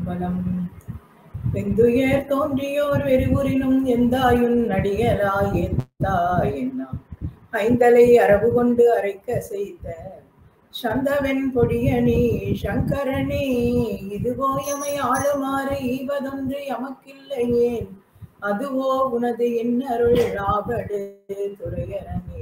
திருச்சிற்றம்பலம் வெந்துயர் தோன்றியோர் வெறிவுரினும் எந்தாயுன் நடிகராய் எந்தாய் என்ன ஐந்தலை அரவு கொண்டு அரைக்க செய்த சந்தவன் பொடியணி சங்கரனே இதுவோ எமை ஆளுமாறு ஈவதொன்று எமக்கில்லையேன் அதுவோ உனது இன்னருள் ஆவடு துறையரனே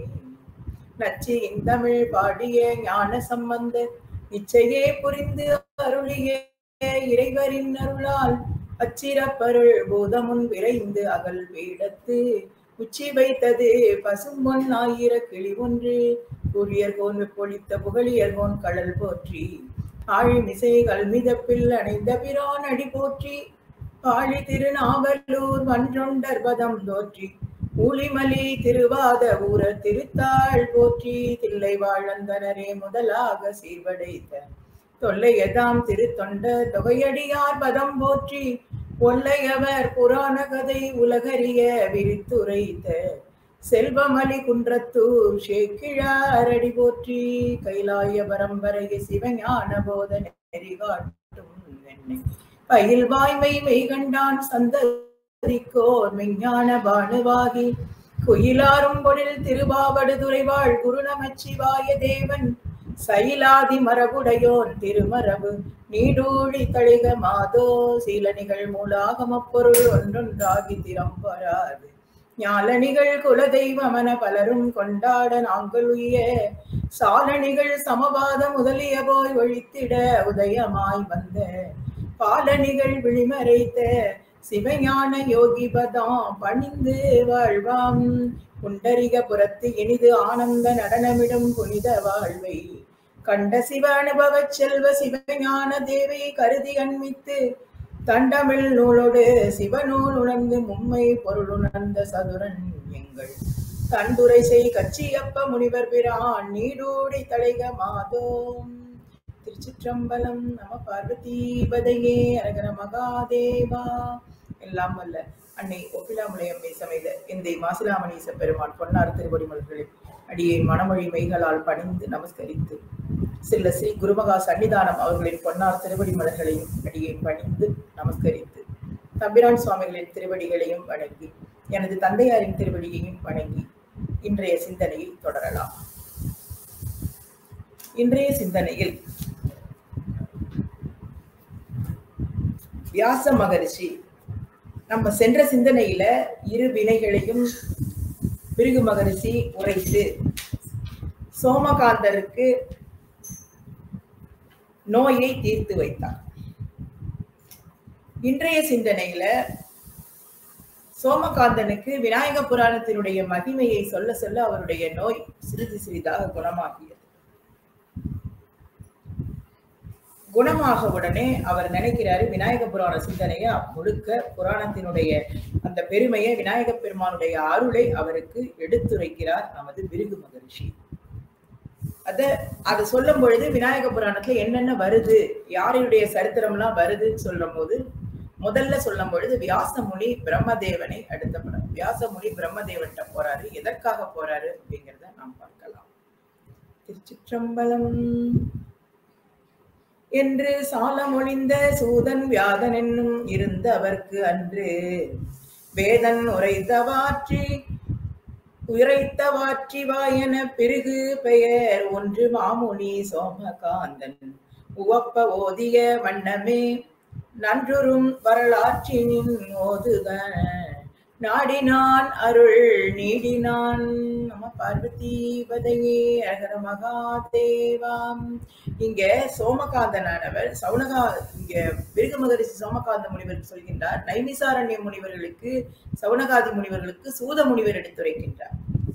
நச்சி இந்தமிழ் பாடிய ஞான சம்பந்த நிச்சயே புரிந்து அருளிய இறைவரின் அருளால் அச்சிறப்பருள் பூதமுன் விரைந்து அகல் பீடத்து உச்சி வைத்தது பசும்பொன் ஆயிர கிளி ஒன்று கூறியர்கோன் பொழித்த புகழியர்கோன் கடல் போற்றி ஆழிமிசை கல்மிதப்பில் அணைந்த பிரான் அடி போற்றி பாழி திருநாவலூர் மன்றொண்டர் பதம் தோற்றி ஊழிமலி திருவாத ஊர திருத்தாள் போற்றி தில்லை வாழந்தனரே முதலாக சீர்வடைத்த தொல்லையதாம் திருத்தொண்ட தொகையடியார் பதம் போற்றி ஒல்லையவர் புராண கதை உலகறிய விரித்துரைத்த செல்வமலி குன்றத்தூர் சேக்கிழாரடி போற்றி கைலாய பரம்பரைய சிவஞான போத நெறி காட்டும் என்னை பயில் வாய்மை மெய்கண்டான் சந்ததிக்கோர் மெஞ்ஞான பானுவாகி குயிலாரும் பொழில் திருவாவடுதுறை வாழ் குரு நமச்சிவாய தேவன் சைலாதி மரபுடையோன் திருமரபு நீடூழி தழிக மாதோ சீலனிகள் மூலாகம பொருள் ஒன்றொன்றாகி திறம்பராது ஞாலனிகள் குலதெய்வமன பலரும் கொண்டாட நாங்கள் உய சாலனிகள் சமவாத முதலிய போய் ஒழித்திட உதயமாய் வந்த பாலனிகள் விழிமறைத்த சிவஞான யோகி பதாம் பணிந்து வாழ்வாம் புண்டரிக புறத்து இனிது ஆனந்த நடனமிடும் புனித வாழ்வை கண்ட சிவ அனுபவ செல்வ சிவஞான தேவை கருதி அண்மித்து தண்டமிழ் நூலோடு சிவநூல் உணர்ந்து மும்மை பொருள் உணர்ந்த சதுரன் எங்கள் தண்டுரை செய் கச்சியப்ப முனிவர் பிரான் நீடூடி தலைக மாதோம் திருச்சிற்றம்பலம் நம பார்வதி பதையே அரகர மகாதேவா எல்லாம் வல்ல அன்னை ஒப்பிலாமுலையம்மை சமைத இந்த மாசிலாமணீச பெருமான் பொன்னார் திருவடிமல்களில் அடியை மனமொழி மெய்களால் பணிந்து நமஸ்கரித்து சில ஸ்ரீ குருமகா சன்னிதானம் அவர்களின் பொன்னார் திருவடி மலர்களையும் அடியை பணிந்து நமஸ்கரித்து தம்பிரான் சுவாமிகளின் திருவடிகளையும் வணங்கி எனது தந்தையாரின் திருவடியையும் வணங்கி இன்றைய சிந்தனையை தொடரலாம் இன்றைய சிந்தனையில் வியாச மகரிஷி நம்ம சென்ற சிந்தனையில இரு வினைகளையும் பிருகு மகரிஷி உரைத்து சோமகாந்தருக்கு நோயை தீர்த்து வைத்தார் இன்றைய சிந்தனையில சோமகாந்தனுக்கு விநாயக புராணத்தினுடைய மகிமையை சொல்ல சொல்ல அவருடைய நோய் சிறிது சிறிதாக குணமாகியது குணமாக உடனே அவர் நினைக்கிறாரு விநாயக புராண சிந்தனையை முழுக்க புராணத்தினுடைய அந்த பெருமையை விநாயக பெருமானுடைய அருளை அவருக்கு எடுத்துரைக்கிறார் நமது விருகு மகரிஷி அத அது சொல்லும் பொழுது விநாயக புராணத்துல என்னென்ன வருது யாருடைய சரித்திரம்லாம் வருதுன்னு சொல்லும் போது முதல்ல சொல்லும் பொழுது வியாசமுனி பிரம்மதேவனை அடுத்த படம் வியாசமுனி பிரம்மதேவன்கிட்ட போறாரு எதற்காக போறாரு அப்படிங்கிறத நாம் பார்க்கலாம் திருச்சிற்றம்பலம் என்று சாலமொழிந்த சூதன் வியாதன் என்னும் இருந்த அவர்க்கு அன்று வேதன் உரைத்தவாற்றி உரைத்தவாற்றி வாயன பிறகு பெயர் ஒன்று மாமுனி சோமகாந்தன் உவப்ப ஓதிய வண்ணமே நன்றுரும் வரலாற்றினின் ஓதுக நாடினான் அருள் நீடினான் நம பார்வதி பதையே அகர மகாதேவாம் இங்க சோமகாந்தனானவர் சவுனகா இங்க பிருக மகரிஷி சோமகாந்த முனிவர் சொல்கின்றார் நைமிசாரண்ய முனிவர்களுக்கு சவுனகாதி முனிவர்களுக்கு சூத முனிவர் எடுத்துரைக்கின்றார்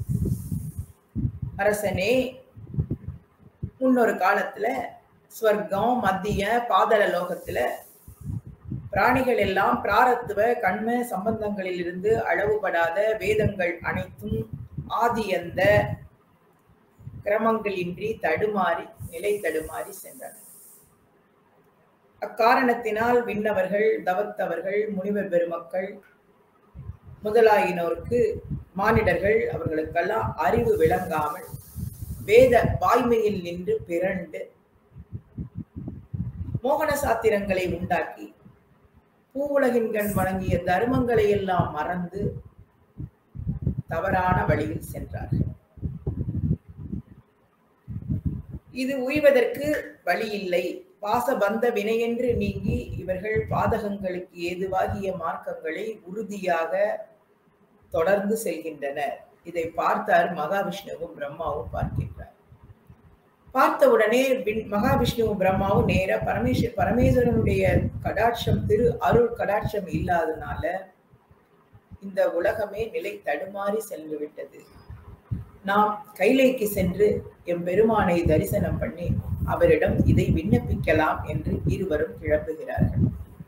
அரசனே முன்னொரு காலத்துல ஸ்வர்க்கம் மத்திய பாதள லோகத்துல பிராணிகள் எல்லாம் பிராரத்துவ கண்ம சம்பந்தங்களில் இருந்து அளவுபடாத வேதங்கள் அனைத்தும் ஆதியந்த கிரமங்களின்றி தடுமாறி நிலை தடுமாறி சென்றனர் அக்காரணத்தினால் விண்ணவர்கள் தவத்தவர்கள் முனிவர் பெருமக்கள் முதலாயினோருக்கு மானிடர்கள் அவர்களுக்கெல்லாம் அறிவு விளங்காமல் வேத வாய்மையில் நின்று பிறண்டு மோகன சாத்திரங்களை உண்டாக்கி பூவுலகின்கண் வழங்கிய தர்மங்களை எல்லாம் மறந்து தவறான வழியில் சென்றார்கள் இது உய்வதற்கு வழி இல்லை பாசபந்த வினையென்று நீங்கி இவர்கள் பாதகங்களுக்கு ஏதுவாகிய மார்க்கங்களை உறுதியாக தொடர்ந்து செல்கின்றனர் இதை பார்த்தார் மகாவிஷ்ணுவும் பிரம்மாவும் பார்க்கின்றார் பார்த்த உடனே விண்- மகாவிஷ்ணுவும் பிரம்மாவும் நேர பரமேஸ்வர பரமேஸ்வரனுடைய கடாட்சம் திரு அருள் கடாட்சம் இல்லாதனால இந்த உலகமே நிலை தடுமாறி சென்று விட்டது நாம் கைலைக்கு சென்று எம்பெருமானை தரிசனம் பண்ணி அவரிடம் இதை விண்ணப்பிக்கலாம் என்று இருவரும் கிளம்புகிறார்கள்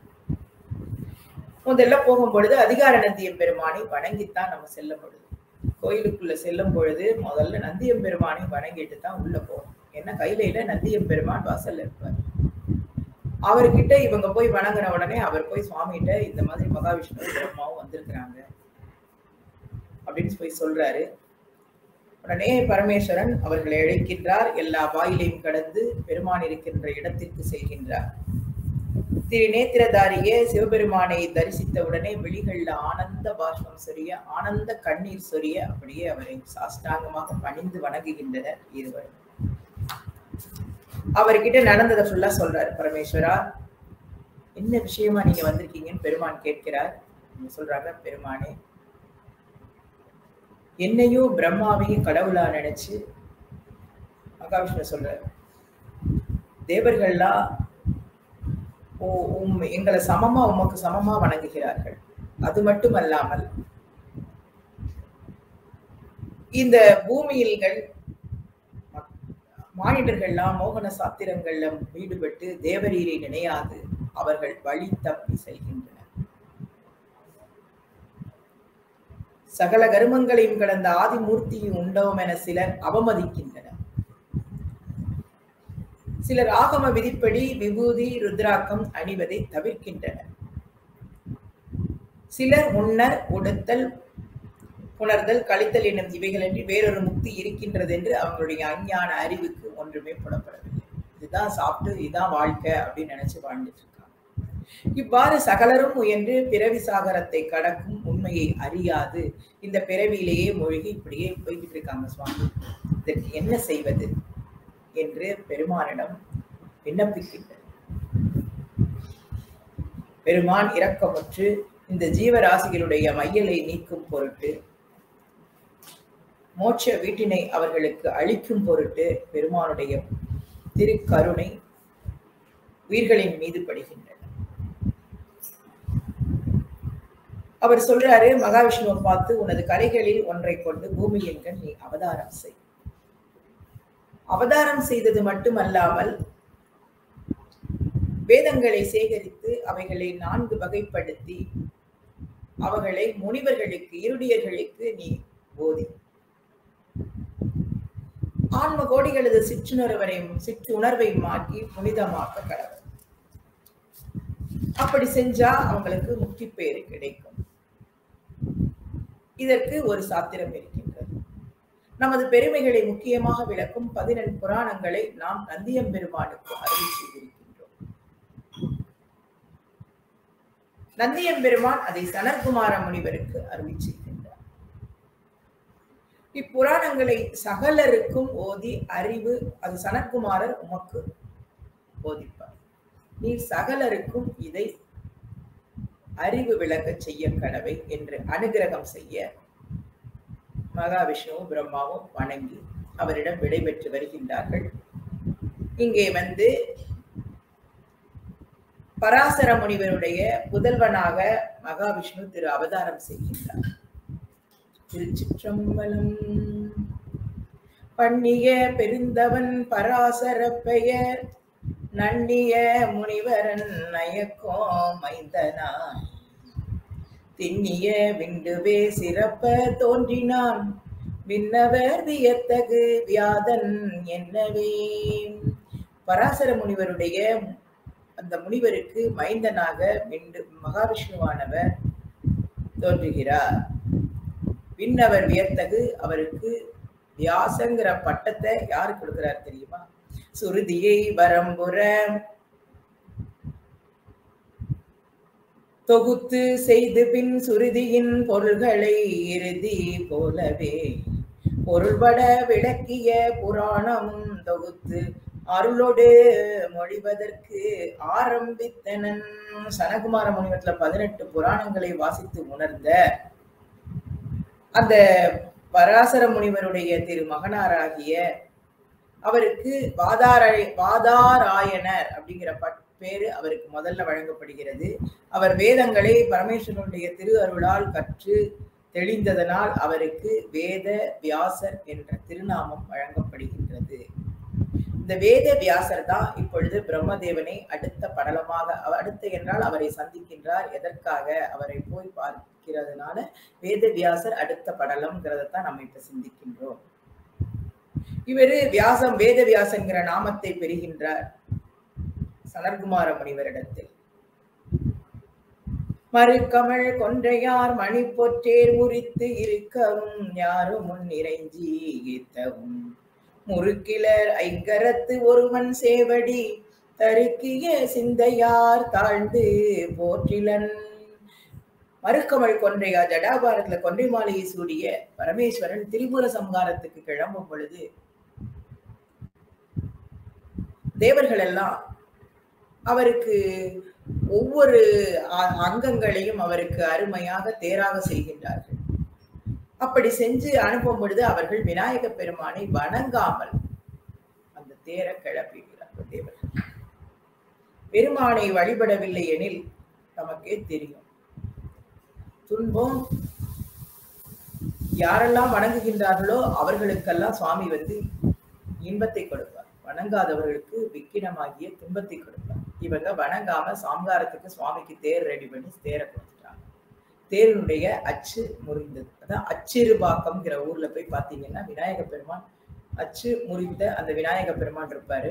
முதல்ல போகும் பொழுது அதிகார நந்தியம் பெருமானை வணங்கித்தான் நம்ம செல்ல பொழுது கோயிலுக்குள்ள செல்லும் பொழுது முதல்ல நந்தியம் பெருமானை வணங்கிட்டு தான் உள்ள போகணும் ஏன்னா கைலையில நந்தியம் பெருமான் வாசல்ல இருப்பார் அவர்கிட்ட இவங்க போய் வணங்கின உடனே அவர் போய் சுவாமிகிட்ட இந்த மாதிரி மகாவிஷ்ணு பிரம்மாவும் வந்திருக்கிறாங்க அப்படின்னு போய் சொல்றாரு உடனே பரமேஸ்வரன் அவர்களை அழைக்கின்றார் எல்லா வாயிலையும் கடந்து பெருமான் இருக்கின்ற இடத்திற்கு செல்கின்றார் திரு நேத்திரதாரியே சிவபெருமானை தரிசித்த உடனே விழிகள்ல ஆனந்த பாஷ்பம் சொரிய ஆனந்த கண்ணீர் சொரிய அப்படியே அவரை சாஷ்டாங்கமாக பணிந்து வணங்குகின்றனர் இருவரும் அவர்கிட்ட நடந்ததை ஃபுல்லா சொல்றாரு பரமேஸ்வரா என்ன விஷயமா நீங்க வந்திருக்கீங்கன்னு பெருமான் கேட்கிறார் நீங்க சொல்றாங்க பெருமானே என்னையும் பிரம்மாவையும் கடவுளா நினைச்சு மகாவிஷ்ணு சொல்றாரு தேவர்கள்லாம் ஓ உம் எங்களை சமமா உமக்கு சமமா வணங்குகிறார்கள் அது மட்டுமல்லாமல் இந்த பூமியில்கள் மானிடர்கள்லாம் மோகன சாத்திரங்கள்ல ஈடுபட்டு தேவரீரை நினையாது அவர்கள் வழி தப்பி செல்கின்றனர் சகல கருமங்களையும் கடந்த ஆதிமூர்த்தியும் உண்டோம் என சிலர் அவமதிக்கின்றனர் சிலர் ஆகம விதிப்படி விபூதி ருத்ராக்கம் அணிவதை தவிர்க்கின்றனர் சிலர் முன்னர் உடுத்தல் புணர்தல் கழித்தல் என்னும் இவைகளன்றி வேறொரு முக்தி இருக்கின்றது என்று அவங்களுடைய அஞ்ஞான அறிவுக்கு ஒன்றுமே புலப்படவில்லை இதுதான் சாப்பிட்டு இதுதான் வாழ்க்கை அப்படின்னு நினைச்சு வாழ்ந்துட்டு இருக்காங்க இவ்வாறு சகலரும் முயன்று பிறவி சாகரத்தை கடக்கும் உண்மையை அறியாது இந்த பிறவியிலேயே மூழ்கி இப்படியே போய்கிட்டு இருக்காங்க சுவாமி இதற்கு என்ன செய்வது என்று பெருமானிடம் விண்ணப்பிக்கின்றனர் பெருமான் இரக்கமுற்று இந்த ஜீவராசிகளுடைய மையலை நீக்கும் பொருட்டு மோட்ச வீட்டினை அவர்களுக்கு அளிக்கும் பொருட்டு பெருமானுடைய திருக்கருணை உயிர்களின் மீது படுகின்றன அவர் சொல்றாரு மகாவிஷ்ணுவை பார்த்து உனது கரைகளில் ஒன்றை கொண்டு பூமியின் கண் நீ அவதாரம் செய் அவதாரம் செய்தது மட்டுமல்லாமல் வேதங்களை சேகரித்து அவைகளை நான்கு வகைப்படுத்தி அவைகளை முனிவர்களுக்கு இருடியர்களுக்கு நீ போதி ஆன்ம கோடிகளது சிற்றுணர்வரையும் சிற்றுணர்வை மாற்றி புனிதமாக்க கடவுள் அப்படி செஞ்சா அவங்களுக்கு முக்தி பேரு கிடைக்கும் இதற்கு ஒரு சாத்திரம் இருக்கின்றது நமது பெருமைகளை முக்கியமாக விளக்கும் பதினெண் புராணங்களை நாம் நந்தியம்பெருமானுக்கு அருள் செய்திருக்கின்றோம் நந்தியம்பெருமான் அதை சனற்குமார முனிவருக்கு அருளி செய்கின்றார் இப்புராணங்களை சகலருக்கும் ஓதி அறிவு அது சனற்குமாரர் உமக்கு போதிப்பார் நீ சகலருக்கும் இதை அறிவு விளக்க செய்ய கடவை என்று அனுகிரகம் செய்ய மகாவிஷ்ணுவும் பிரம்மாவும் வணங்கி அவரிடம் விடைபெற்று வருகின்றார்கள் இங்கே வந்து பராசர முனிவருடைய புதல்வனாக மகாவிஷ்ணு திரு அவதாரம் செய்கின்றார் திருச்சிற்றம்பலம் பண்ணிய பெருந்தவன் பராசர பெயர் நன்னிய முனிவரன் நயக்கோ மைந்தனாய் திண்ணிய விண்டுவே சிறப்ப தோன்றினான் விண்ணவர் வியத்தகு வியாதன் என்னவே பராசர முனிவருடைய அந்த முனிவருக்கு மைந்தனாக விண்டு மகாவிஷ்ணுவானவர் தோன்றுகிறார் விண்ணவர் வியத்தகு அவருக்கு வியாசங்கிற பட்டத்தை யாரு கொடுக்கிறார் தெரியுமா சுருதியை வரம்புற தொகுத்து செய்து பின் சுருதியின் பொருள்களை இறுதி போலவே பொருள்பட விளக்கிய புராணம் தொகுத்து அருளோடு மொழிவதற்கு ஆரம்பித்தனன் சனகுமார முனிவத்துல பதினெட்டு புராணங்களை வாசித்து உணர்ந்த அந்த பராசர முனிவருடைய திரு மகனாராகிய அவருக்கு வாதாராய வாதாராயணர் அப்படிங்கிற பட் பேரு அவருக்கு முதல்ல வழங்கப்படுகிறது அவர் வேதங்களை பரமேஸ்வரனுடைய திரு அருளால் கற்று தெளிந்ததனால் அவருக்கு வேத வியாசர் என்ற திருநாமம் வழங்கப்படுகின்றது இந்த வேத வியாசர் தான் இப்பொழுது பிரம்மதேவனை அடுத்த படலமாக அவ- அடுத்த என்றால் அவரை சந்திக்கின்றார் எதற்காக அவரை போய் பார்க்கிறதுனால வேத வியாசர் அடுத்த படலம்ங்கிறத தான் நம்ம இப்ப சிந்திக்கின்றோம் இவரு வியாசம் வேத வியாசங்கிற நாமத்தை பெறுகின்றார் சனற்குமார முனிவரிடத்தில் மறுக்கமள் கொன்றையார் மணி பொற்றேர் முறித்து இருக்கவும் யாரும் முன் இறைஞ்சி ஈத்தவும் முறுக்கிலர் ஐங்கரத்து ஒருவன் சேவடி தருக்கிய சிந்தையார் தாழ்ந்து போற்றிலன் மறுக்கமள் கொன்றையா ஜடாபாரத்துல கொன்றை மாலையை சூடிய பரமேஸ்வரன் திரிபுர சம்ஹாரத்துக்கு கிளம்பும் பொழுது தேவர்கள் எல்லாம் அவருக்கு ஒவ்வொரு அ- அங்கங்களையும் அவருக்கு அருமையாக தேராக செய்கின்றார்கள் அப்படி செஞ்சு அனுப்பும் பொழுது அவர்கள் விநாயக பெருமானை வணங்காமல் அந்த தேரை கிளப்பிடுகிறார்கள் தேவர்கள் பெருமானை வழிபடவில்லை எனில் நமக்கே தெரியும் துன்பம் யாரெல்லாம் வணங்குகின்றார்களோ அவர்களுக்கெல்லாம் சுவாமி வந்து இன்பத்தை கொடுப்பார் வணங்காதவர்களுக்கு விக்கினமாகிய துன்பத்தை கொடுப்பார் இவங்க வணங்காம சாம்காரத்துக்கு சுவாமிக்கு தேர் ரெடி பண்ணி தேரை கொடுத்துட்டாங்க தேரினுடைய அச்சு முறிந்தது அதான் அச்சிறுபாக்கம்ங்கிற ஊர்ல போய் பார்த்தீங்கன்னா விநாயக பெருமான் அச்சு முறிந்த அந்த விநாயக பெருமான் இருப்பாரு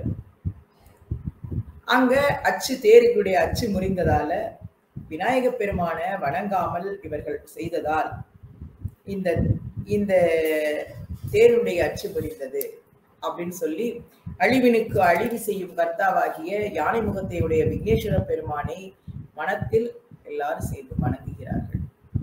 அங்க அச்சு தேருக்குடைய அச்சு முறிந்ததால விநாயக பெருமான வணங்காமல் இவர்கள் செய்ததால் இந்த இந்த தேருடைய அச்சு முறிந்தது அப்படின்னு சொல்லி அழிவினுக்கு அழிவு செய்யும் கர்த்தாவாகிய யானை முகத்தையுடைய விக்னேஸ்வர பெருமானை மனத்தில் எல்லாரும் சேர்ந்து வணங்குகிறார்கள்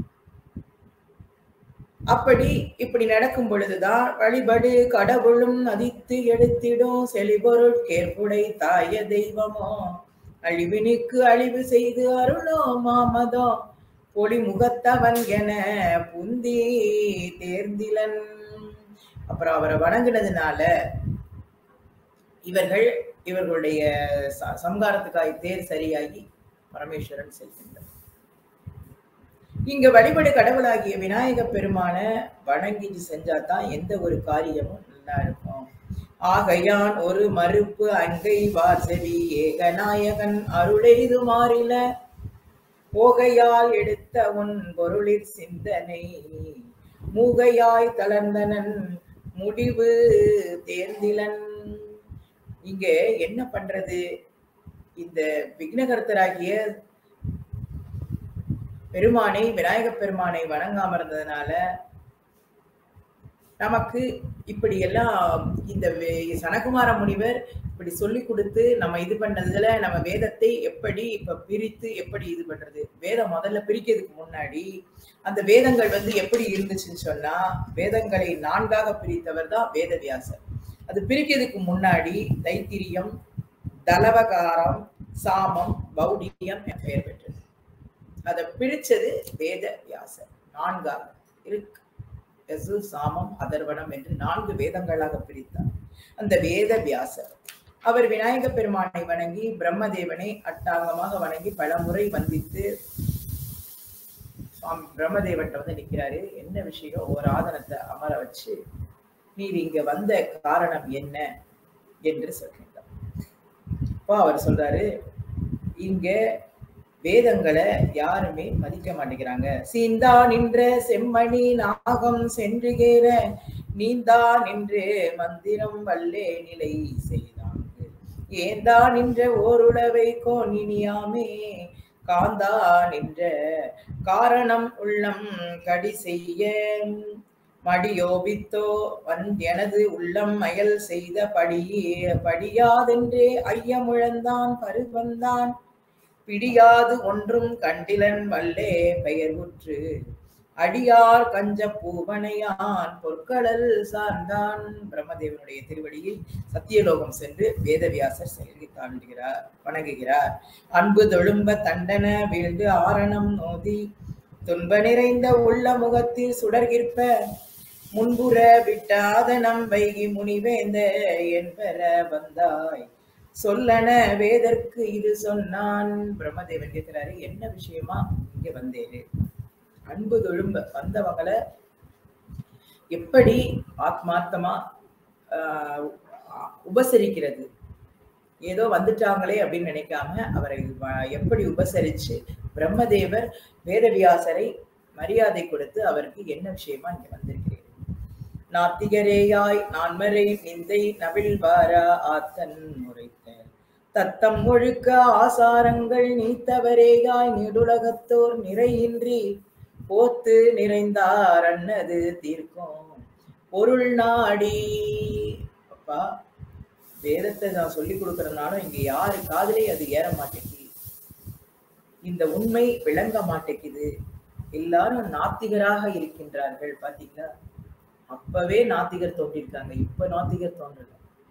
அப்படி இப்படி நடக்கும் பொழுதுதான் வழிபடு கடவுளும் நதித்து எடுத்திடும் செழிபொருள் கேற்புடை தாய தெய்வமோ அழிவினுக்கு அழிவு செய்து அருளோ மாமதோ பொலி முகத்தவன் என புந்தி தேர்ந்திலன் அப்புறம் அவரை வணங்கினதுனால இவர்கள் இவர்களுடைய ச- சம்காரத்துக்காய் தேர் சரியாகி பரமேஸ்வரன் செல்கின்றார் இங்க வழிபடு கடவுளாகிய விநாயக பெருமான வணங்கி செஞ்சாதான் எந்த ஒரு காரியமும் நல்லா இருக்கும் ஆகையான் ஒரு மறுப்பு அங்கை வாசவி ஏகநாயகன் அருளெய்து மாறில போகையால் எடுத்த உன் பொருளிற் சிந்தனை மூகையாய் தளர்ந்தனன் முடிவு தேர்ந்திலன் இங்க என்ன பண்றது இந்த விக்னகர்த்தராகிய பெருமானை விநாயக பெருமானை வணங்காம இருந்ததுனால நமக்கு இப்படி எல்லாம் இந்த வே- சனகுமார முனிவர் இப்படி சொல்லி கொடுத்து நம்ம இது பண்ணதுல நம்ம வேதத்தை எப்படி இப்ப பிரித்து எப்படி இது பண்றது வேதம் முதல்ல பிரிக்கிறதுக்கு முன்னாடி அந்த வேதங்கள் வந்து எப்படி இருந்துச்சுன்னு சொன்னா வேதங்களை நான்காக பிரித்தவர் தான் வேதவியாசர் அது பிரிக்கிறதுக்கு முன்னாடி தைத்திரியம் தலவகாரம் சாமம் பௌடியம் என பெயர் பெற்றது அதை பிரிச்சது வேத வியாசர் நான்காக இருக்கு யசு சாமம் அதர்வனம் என்று நான்கு வேதங்களாக பிரித்தார் அந்த வேத வியாசர் அவர் விநாயக பெருமானை வணங்கி பிரம்மதேவனை அட்டாங்கமாக வணங்கி பல முறை வந்தித்து சுவாமி பிரம்மதேவன் வந்து நிக்கிறாரு என்ன விஷயம் ஒரு ஆதனத்தை அமர வச்சு நீர் இங்க வந்த காரணம் என்ன என்று சொல்கின்றார் அப்போ அவர் சொல்றாரு இங்க வேதங்களை யாருமே மதிக்க மாட்டேங்கிறாங்க சீந்தா நின்ற செம்மணி நாகம் சென்றுகேற நீந்தா நின்று மந்திரம் வல்லே நிலை செய்தாங்க ஏந்தா நின்ற ஓருளவை கோணினியாமே காந்தா நின்ற காரணம் உள்ளம் கடி செய்ய மடியோபித்தோ வன் எனது உள்ளம் அயல் செய்த படியே படியாதென்றே ஐயமுழந்தான் பருவந்தான் பிடியாது ஒன்றும் கண்டிலன் வல்லே பெயர் உற்று அடியார் கஞ்ச பூவனையான் பொற்களல் சார்ந்தான் பிரம்மதேவனுடைய திருவடியில் சத்தியலோகம் சென்று வேதவியாசர் செல்கி தாண்டுகிறார் வணங்குகிறார் அன்பு தொழும்ப தண்டன வீழ்ந்து ஆரணம் நோதி துன்ப நிறைந்த உள்ள முகத்தில் சுடர்கிற்ப முன்புற விட்டாத நம் வைகி முனிவேந்த என்பர வந்தாய் சொல்லன வேதற்கு இது சொன்னான் பிரம்மதேவன் கேட்கிறாரு என்ன விஷயமா இங்க வந்தேரு அன்பு தொழும்ப வந்தவங்களை எப்படி ஆத்மார்த்தமா ஆஹ், உபசரிக்கிறது ஏதோ வந்துட்டாங்களே அப்படின்னு நினைக்காம அவரை வ- எப்படி உபசரிச்சு பிரம்மதேவர் வேதவியாசரை மரியாதை கொடுத்து அவருக்கு என்ன விஷயமா இங்க வந்திருக்கிறேன் நாத்திகரேயாய் நான்மறை நிந்தை நவிழ்வாரா ஆத்தன் முறைத்த தத்தம் ஒழுக்க ஆசாரங்கள் நீத்தவரேயாய் நெடுலகத்தோர் நிறையின்றி போத்து நிறைந்தார் அன்னது தீர்க்கும் பொருள் நாடி அப்பா வேதத்தை நான் சொல்லி கொடுக்கறதுனாலும் இங்க யாரு காதுலயே அது ஏற மாட்டேங்குது இந்த உண்மை விளங்க மாட்டேங்குது எல்லாரும் நாத்திகராக இருக்கின்றார்கள் பாத்தீங்களா அப்பவே நாத்திகர் தோன்றிருக்காங்க இப்ப நாத்திகர் தோன்றல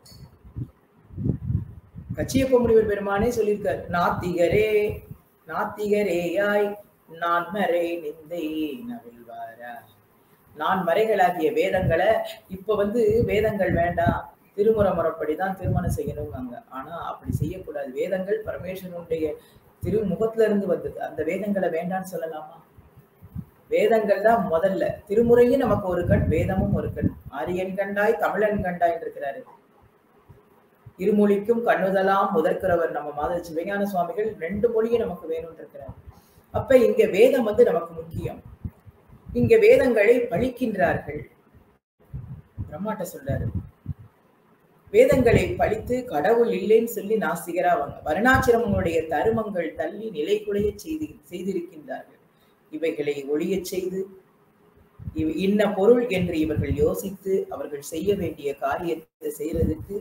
கச்சியப்ப முனிவர் பெருமானே சொல்லியிருக்காரு நாத்திகரே நாத்திகரேயாய் நான் மறை நிந்தை நவிழ்வாரா நான் மறைகளாகிய வேதங்களை இப்ப வந்து வேதங்கள் வேண்டாம் திருமுறை முறைப்படிதான் திருமணம் செய்யணுங்காங்க ஆனா அப்படி செய்யக்கூடாது வேதங்கள் பரமேஸ்வரனுடைய திருமுகத்துல இருந்து வந்தது அந்த வேதங்களை வேண்டாம்னு சொல்லலாமா வேதங்கள் தான் முதல்ல திருமுறையும் நமக்கு ஒரு கண் வேதமும் ஒரு கண் ஆரியன் கண்டாய் தமிழன் கண்டாய் இருக்கிறாரு இருமொழிக்கும் கண்ணுதலாம் முதற்கிறவர் நம்ம மாத சிவஞான சுவாமிகள் ரெண்டு மொழியும் நமக்கு வேணும்னு இருக்கிறார் அப்ப இங்க வேதம் வந்து நமக்கு முக்கியம் இங்க வேதங்களை பழிக்கின்றார்கள் பிரம்மாட்ட சொல்றாரு வேதங்களை பழித்து கடவுள் இல்லைன்னு சொல்லி நாசிகரா அவங்க வருணாச்சிரமங்களுடைய தருமங்கள் தள்ளி நிலைகுலைய செய்து செய்திருக்கின்றார்கள் இவைகளை ஒழியச் செய்து இவ்- இன்ன பொருள் என்று இவர்கள் யோசித்து அவர்கள் செய்ய வேண்டிய காரியத்தை செய்யறதுக்கு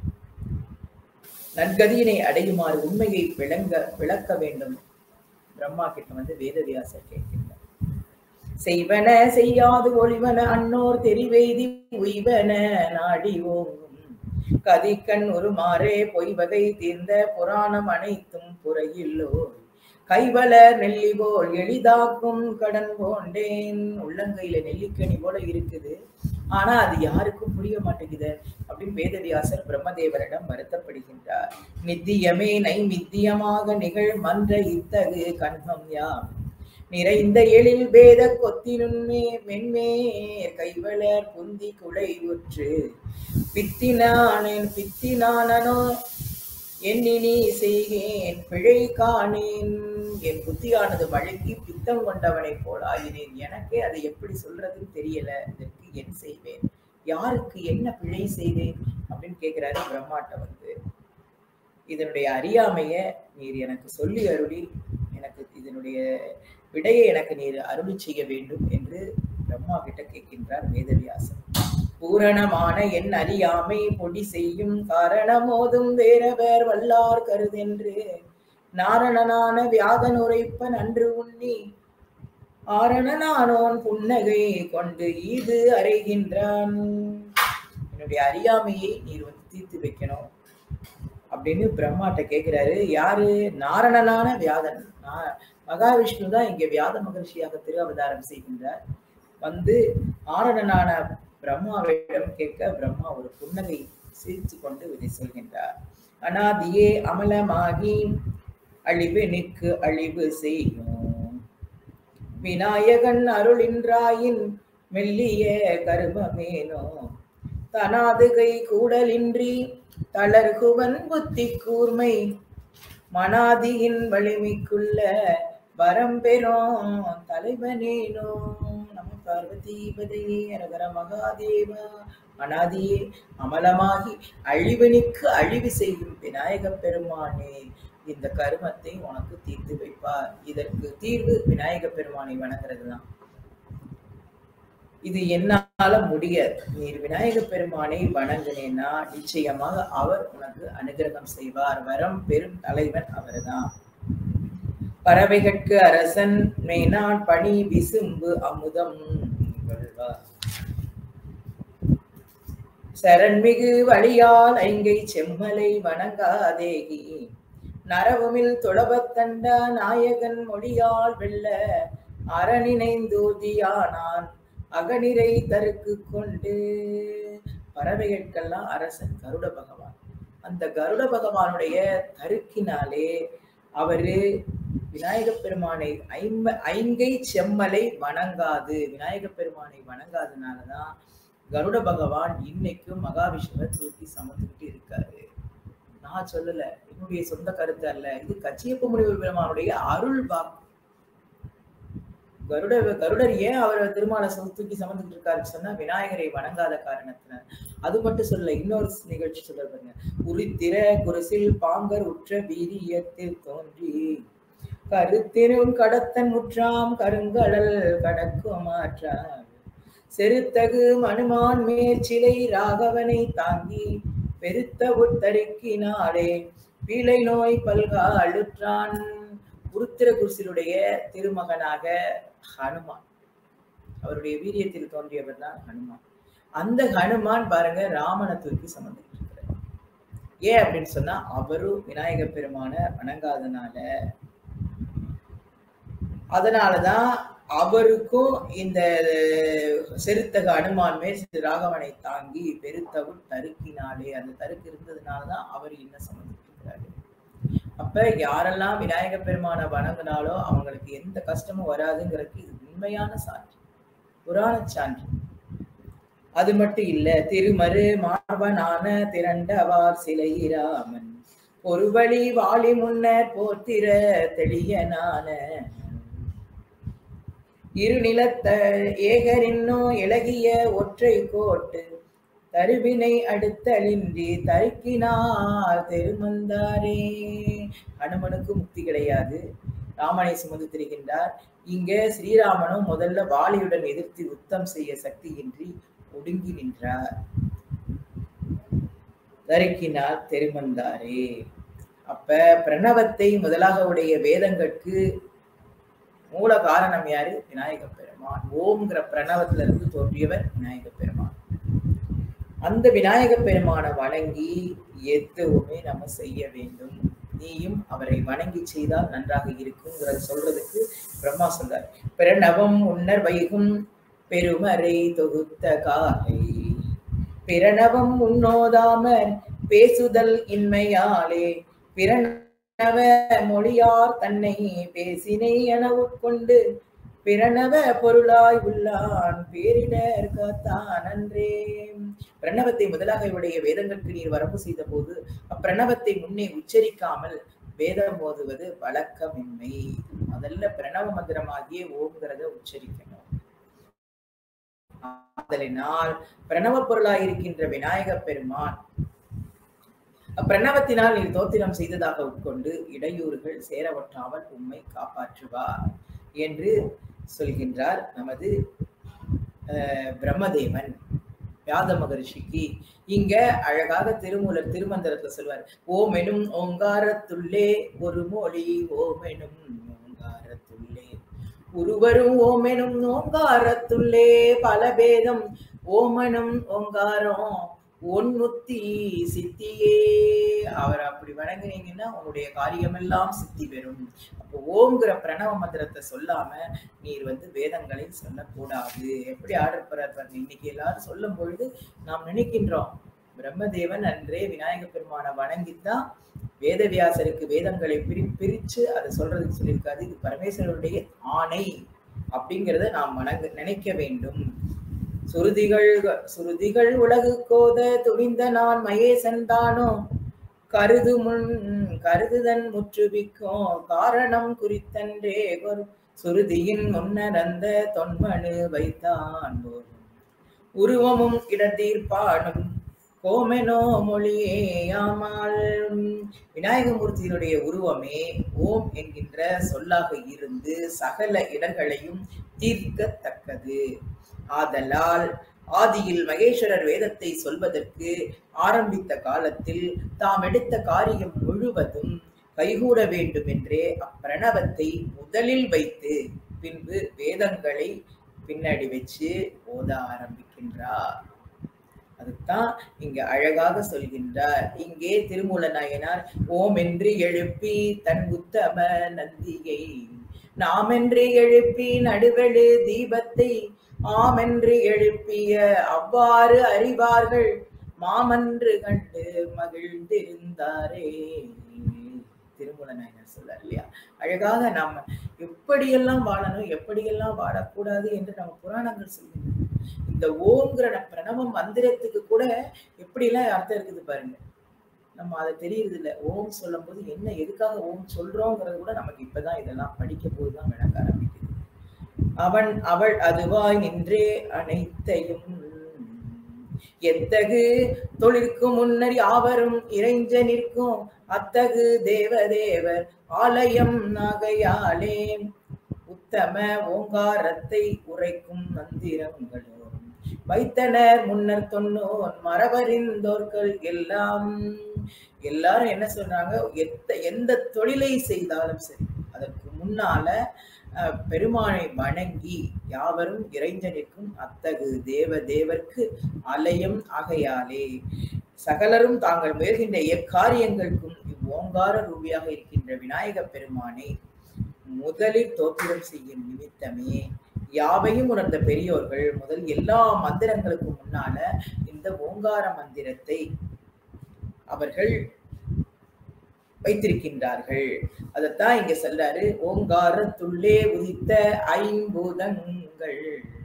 நற்கதியினை அடையுமாறு உண்மையை விளங்க விளக்க வேண்டும் பிரம்மா கிட்ட வந்து வேதவியாசர் கேட்கின்றார் செய்வன செய்யாது ஒளிவன அன்னோர் தெரிவெய்தி உய்வன நாடி ஓங்கும் கதிக்கண் ஒரு மாறே பொய்வகை தீர்ந்த புராணம் அனைத்தும் புறையில்லோர் கைவளர் நெல்லி போல் எளிதாக்கும் கடன் போண்டேன் உள்ளங்கையில நெல்லிக்கனி போல இருக்குது ஆனா அது யாருக்கும் புரிய மாட்டேங்குது அப்படின்னு வேதவியாசர் பிரம்மதேவரிடம் வருத்தப்படுகின்றார் நித்தியமே நைமித்தியமாக நிகழ் மன்ற இத்தகு கண்மம் யாம் நிறைந்த எழில் வேத கொத்தினுண்மே மென்மேர் கைவளர் புந்தி குலை உற்று பித்தினானேன் பித்தினானனோ எண்ணினி செய்கேன் பிழை காணேன் என் புத்தியானது வழங்கி பித்தம் கொண்டவனைப் போல ஆயினேன் எனக்கே அதை எப்படி சொல்றதுன்னு தெரியல இதற்கு என் செய்வேன் யாருக்கு என்ன பிழை செய்தேன் அப்படின்னு கேட்கிறாரு பிரம்மாட்ட வந்து இதனுடைய அறியாமைய நீர் எனக்கு சொல்லி அருளி எனக்கு இதனுடைய விடையை எனக்கு நீர் அருளி செய்ய வேண்டும் என்று பிரம்மா கிட்ட கேட்கின்றார் வேதவியாசர் பூரணமான என் அறியாமை பொடி செய்யும் காரணமோதும் வேறவர் வல்லார் கருதென்று நாரணனான வியாதன் உரைப்ப நன்று உண்ணி ஆரணனானோன் புன்னகை கொண்டு ஈது அறைகின்றான் என்னுடைய அறியாமையை நீர் வந்து தீர்த்து வைக்கணும் அப்படின்னு பிரம்மாட்ட கேக்குறாரு யாரு நாரணனான வியாதன் நா- மகாவிஷ்ணு தான் இங்க வியாத மகர்ஷியாக திரு அவதாரம் செய்கின்றார் வந்து ஆரணனான பிரம்மாவிடம் கேட்க பிரம்மா ஒரு புன்னகை சிரித்து கொண்டு இதை சொல்கின்றார் அனாதியே அமலமாகி அழிவு நிற்கு அழிவு செய்யும் விநாயகன் அருளின்றாயின் மெல்லிய கருமமேனோ தனாதுகை கூடலின்றி தளர்குவன் புத்தி கூர்மை மனாதியின் வலிமைக்குள்ள வரம் பெறும் தலைவனேனோ நம பார்வதீபதையே அரகர மகாதேவா அனாதியே அமலமாகி அழிவனுக்கு அழிவு செய்யும் விநாயகப் பெருமானே இந்த கருமத்தை உனக்கு தீர்த்து வைப்பார் இதற்கு தீர்வு விநாயகப் பெருமானை வணங்குறது தான் இது என்னால முடியாது நீர் விநாயகப் பெருமானை வணங்கினேன்னா நிச்சயமாக அவர் உனக்கு அனுகிரகம் செய்வார் வரம் பெரும் தலைவன் அவர்தான் பறவைகட்கு அரசன் மேனான் பணி விசும்பு அமுதம் வெல்வார். சரண்மிகு வழியால் ஐங்கை செம்மலை வணங்காதேகி நரவுமில் துளபத்தண்டா நாயகன் மொழியால் வெல்ல அறநினைந்தூதியானான் அகநிறை தருக்கு கொண்டு பறவைகளுக்கெல்லாம் அரசன் கருட பகவான் அந்த கருட பகவானுடைய தருக்கினாலே அவரு விநாயகப் பெருமானை ஐம்ப ஐங்கை செம்மலை வணங்காது விநாயகப் பெருமானை வணங்காதனாலதான் கருட பகவான் இன்னைக்கும் மகாவிஷ்ணுவை தூக்கி சமந்துக்கிட்டு இருக்காரு நான் சொல்லல என்னுடைய சொந்த கருத்து அல்ல இது கச்சியப்ப முனிவர் பெருமானுடைய அருள் வாக்கு கருட கருடர் ஏன் அவர் திருமால தூக்கி சமந்துட்டு இருக்காருன்னு சொன்னா விநாயகரை வணங்காத காரணத்தினால அது மட்டும் சொல்ல இன்னொரு நிகழ்ச்சி சொல்ல பாருங்க உரித்திர குருசில் பாங்கர் உற்ற வீரியத்தில் தோன்றி கருத்தினும் கடத்தன் முற்றாம் கருங்கடல் கடக்கும் மாற்றார் செருத்தகு மனுமான் மேற்சிலை ராகவனை தாங்கி பெருத்த உத்தருக்கினாலே பீலை நோய் பல்கா அழுற்றான் உருத்திர குருசிலுடைய திருமகனாக ஹனுமான் அவருடைய வீரியத்தில் தோன்றியவர் தான் ஹனுமான் அந்த ஹனுமான் பாருங்க ராமனை தூக்கி சம்மந்திட்டு இருக்கிறார் ஏன் அப்படின்னு சொன்னா அவரும் விநாயக பெருமான வணங்காதனால அதனாலதான் அவருக்கும் இந்த செருத்தக அனுமான் மேல் சிறு ராகவனை தாங்கி பெருத்தவும் தருக்கினாலே அந்த தருக்கு இருந்ததுனாலதான் அவர் என்ன சம்மந்திருக்கிறாரு அப்ப யாரெல்லாம் விநாயக பெருமானை வணங்கினாலோ அவங்களுக்கு எந்த கஷ்டமும் வராதுங்கிறதுக்கு இது உண்மையான சான்று புராண சான்று அது மட்டும் இல்ல திருமரு மார்பனான திரண்டவார் சிலையிராமன் ஒரு வழி வாளி முன்னர் போத்திர தெளியனான இருநிலத்த ஏகரின்னோ இளகிய ஒற்றை கோட்டு தருவினை அடுத்தழின்றி தருக்கினார் தெருமந்தாரே அனுமனுக்கு முக்தி கிடையாது ராமனை சுமந்து திரிகின்றார் இங்க ஸ்ரீராமனும் முதல்ல வாலியுடன் எதிர்த்து யுத்தம் செய்ய சக்தியின்றி ஒடுங்கி நின்றார் தருக்கினார் தெருமந்தாரே அப்ப பிரணவத்தை முதலாக உடைய வேதங்களுக்கு மூல காரணம் யாரு விநாயக பெருமான் ஓம்ங்கிற பிரணவத்துல இருந்து தோன்றியவர் விநாயக பெருமான் அந்த விநாயக பெருமானை வணங்கி எதுவுமே நம்ம செய்ய வேண்டும் நீயும் அவரை வணங்கி செய்தால் நன்றாக இருக்குங்கிறத சொல்றதுக்கு பிரம்மா சொல்றார் பிரணவம் உன்னர் வைகும் பெருமறை தொகுத்த காலை பிரணவம் உன்னோதாமர் பேசுதல் இன்மையாலே பிரணவ மொழியார் தன்னை பேசினை என உட்கொண்டு பிரணவ பொருளாய் உள்ளான் பேரிடர் காத்தான் அன்றே பிரணவத்தை முதலாக உடைய வேதங்களுக்கு நீர் வரப்பு செய்த போது அப்பிரணவத்தை முன்னே உச்சரிக்காமல் வேதம் ஓதுவது வழக்கமின்மை முதல்ல பிரணவ மந்திரமாகிய ஓங்கிறத உச்சரிக்கணும் அதனால் பிரணவ பொருளாய் இருக்கின்ற விநாயக பெருமான் பிரணவத்தினால் நீர் தோத்திரம் செய்ததாக உட்கொண்டு இடையூறுகள் சேரவற்றாமல் உண்மை காப்பாற்றுவார் என்று சொல்கின்றார் நமது பிரம்மதேவன் வியாத மகரிஷிக்கு இங்க அழகாக திருமூலர் திருமந்திரத்தை சொல்வார் ஓமெனும் ஓங்காரத்துள்ளே ஒரு மொழி ஓமெனும் ஓங்காரத்துள்ளே உருவரும் ஓமெனும் ஓங்காரத்துள்ளே பல பேதம் ஓமனும் ஓங்காரம் ஒன்னுத்தி சித்தியே அவர் அப்படி வணங்குனீங்கன்னா உங்களுடைய காரியமெல்லாம் சித்தி பெறும் அப்போ ஓங்கிற பிரணவ மந்திரத்தை சொல்லாம நீர் வந்து வேதங்களை சொல்லக்கூடாது எப்படி ஆர்டர் பாருங்க இன்னைக்கு எல்லாரும் சொல்லும் பொழுது நாம் நினைக்கின்றோம் பிரம்மதேவன் அன்றே விநாயக பெருமானை வணங்கித்தான் வேதவியாசருக்கு வேதங்களை பிரி பிரிச்சு அதை சொல்றதுக்கு சொல்லியிருக்காது இது பரமேஸ்வரனுடைய ஆணை அப்படிங்கிறத நாம் வணங்க நினைக்க வேண்டும் சுருதிகள் சுருதிகள் உலகு கோத துணிந்த நான் மகேசன் தானோ கருது முன் கருதுதன் முற்றுவிக்கும் காரணம் குறித்தன்றே ஒரு சுருதியின் முன்னரந்த தொன்மனு வைத்தான் உருவமும் இடத்தீர்ப்பானும் கோமெனோ மொழியே ஆமால் விநாயகமூர்த்தியினுடைய உருவமே ஓம் என்கின்ற சொல்லாக இருந்து சகல இடர்களையும் தீர்க்கத்தக்கது ஆதலால் ஆதியில் மகேஸ்வரர் வேதத்தை சொல்வதற்கு ஆரம்பித்த காலத்தில் தாம் எடுத்த காரியம் முழுவதும் கைகூட வேண்டும் என்றே அப்பிரணவத்தை முதலில் வைத்து பின்பு வேதங்களை பின்னாடி வச்சு ஓத ஆரம்பிக்கின்றார் அதுதான் இங்க அழகாக சொல்கின்றார் இங்கே திருமூல நாயனார் ஓம் என்று எழுப்பி தன் உத்தம நந்தியை நாம் என்று எழுப்பி நடுவெழு தீபத்தை ஆமென்று எழுப்பிய அவ்வாறு அறிவார்கள் மாமன்று கண்டு மகிழ்ந்திருந்தாரே திருமூல நாயனார் சொல்றார் இல்லையா அழகாக நாம எப்படியெல்லாம் வாழணும் எப்படியெல்லாம் வாழக்கூடாது என்று நம்ம புராணங்கள் சொல்லுங்க இந்த ஓம்ங்கிற பிரணவம் மந்திரத்துக்கு கூட எப்படி எல்லாம் அர்த்தம் இருக்குது பாருங்க நம்ம அதை தெரியுது இல்ல ஓம் சொல்லும் போது என்ன எதுக்காக ஓம் சொல்றோங்கிறது கூட நமக்கு இப்பதான் இதெல்லாம் படிக்கும் போதுதான் விளக்க ஆரம்பிக்குது அவன் அவள் அதுவாய் நின்றே அனைத்தையும் எத்தகு தொழிற்கு முன்னர் யாவரும் இறைஞ்ச நிற்கும் அத்தகு தேவதேவர் ஆலயம் நகையாலே உத்தம ஓங்காரத்தை உரைக்கும் மந்திரங்களோரும் வைத்தனர் முன்னர் தொன்னோன் மரபறிந்தோர்கள் எல்லாம் எல்லாரும் என்ன சொல்றாங்க எத்த எந்த தொழிலை செய்தாலும் சரி அதற்கு முன்னால அஹ், பெருமானை வணங்கி யாவரும் இறைஞ்ச நிற்கும் அத்தகு தேவ தேவர்க்கு ஆலயம் ஆகையாலே சகலரும் தாங்கள் முயல்கின்ற எக்காரியங்களுக்கும் இவ்வோங்கார ரூபியாக இருக்கின்ற விநாயக பெருமானை முதலில் தோத்திரம் செய்யும் நிமித்தமே யாவையும் உணர்ந்த பெரியோர்கள் முதல் எல்லா மந்திரங்களுக்கும் முன்னால இந்த ஓங்கார மந்திரத்தை அவர்கள் வைத்திருக்கின்றார்கள் அதைத்தான் இங்க சொல்றாரு ஓங்காரத்துள்ளே உதித்த ஐம்பூதங்கள்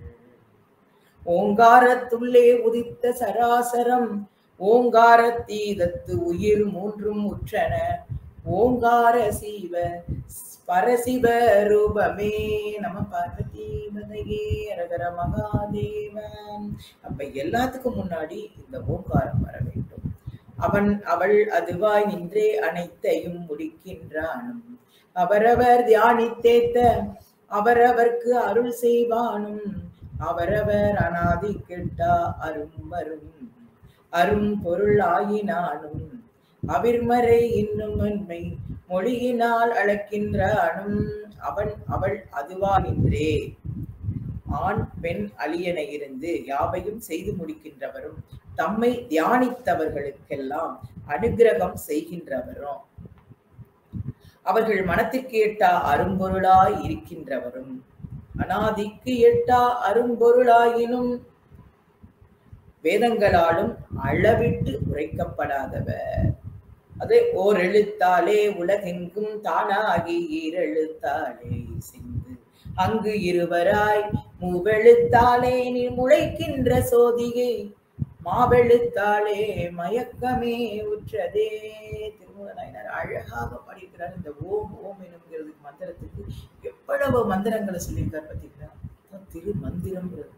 ஓங்காரத்துள்ளே உதித்த சராசரம் ஓங்கார தீதத்து உயிர் மூன்றும் உற்றன ஓங்கார சீவ பரசிவ ரூபமே நம பார்வதி மதையே அரகர மகாதேவன் அப்ப எல்லாத்துக்கும் முன்னாடி இந்த ஓங்காரம் வர வேண்டும் அவன் அவள் அதுவாய் நின்றே அனைத்தையும் முடிக்கின்றானும் அவரவர் தியானித்தேத்த அவரவர்க்கு அருள் செய்வானும் அவரவர் அனாதி கெட்டா அரும் வரும் அரும் பொருள் ஆயினானும் அவிர்மறை இன்னும் உண்மை மொழியினால் அளக்கின்றானும் அவன் அவள் அதுவா நின்றே ஆண் பெண் அலியன இருந்து யாவையும் செய்து முடிக்கின்றவரும் தம்மை தியானித்தவர்களுக்கெல்லாம் அனுக்கிரகம் செய்கின்றவரும் அவர்கள் மனத்திற்கு எட்டா அரும்பொருளாய் இருக்கின்றவரும் அனாதிக்கு எட்டா அரும்பொருளாயினும் வேதங்களாலும் அளவிட்டு உரைக்கப்படாதவர் அது ஓர் எழுத்தாலே உலகெங்கும் தானாகி ஈரெழுத்தாலே சிந்து அங்கு இருவராய் மூவெழுத்தாலே நீ முளைக்கின்ற சோதியை மாவெழுத்தாலே மயக்கமே உற்றதே திருமூல நாயனார் அழகாக பாடியிருக்கிறார் இந்த ஓம் ஓம் எனுங்கிறது மந்திரத்துக்கு எவ்வளவு மந்திரங்களை சொல்லியிருக்கார் பார்த்தீங்களா அதான் திரு மந்திரம்ங்கிறது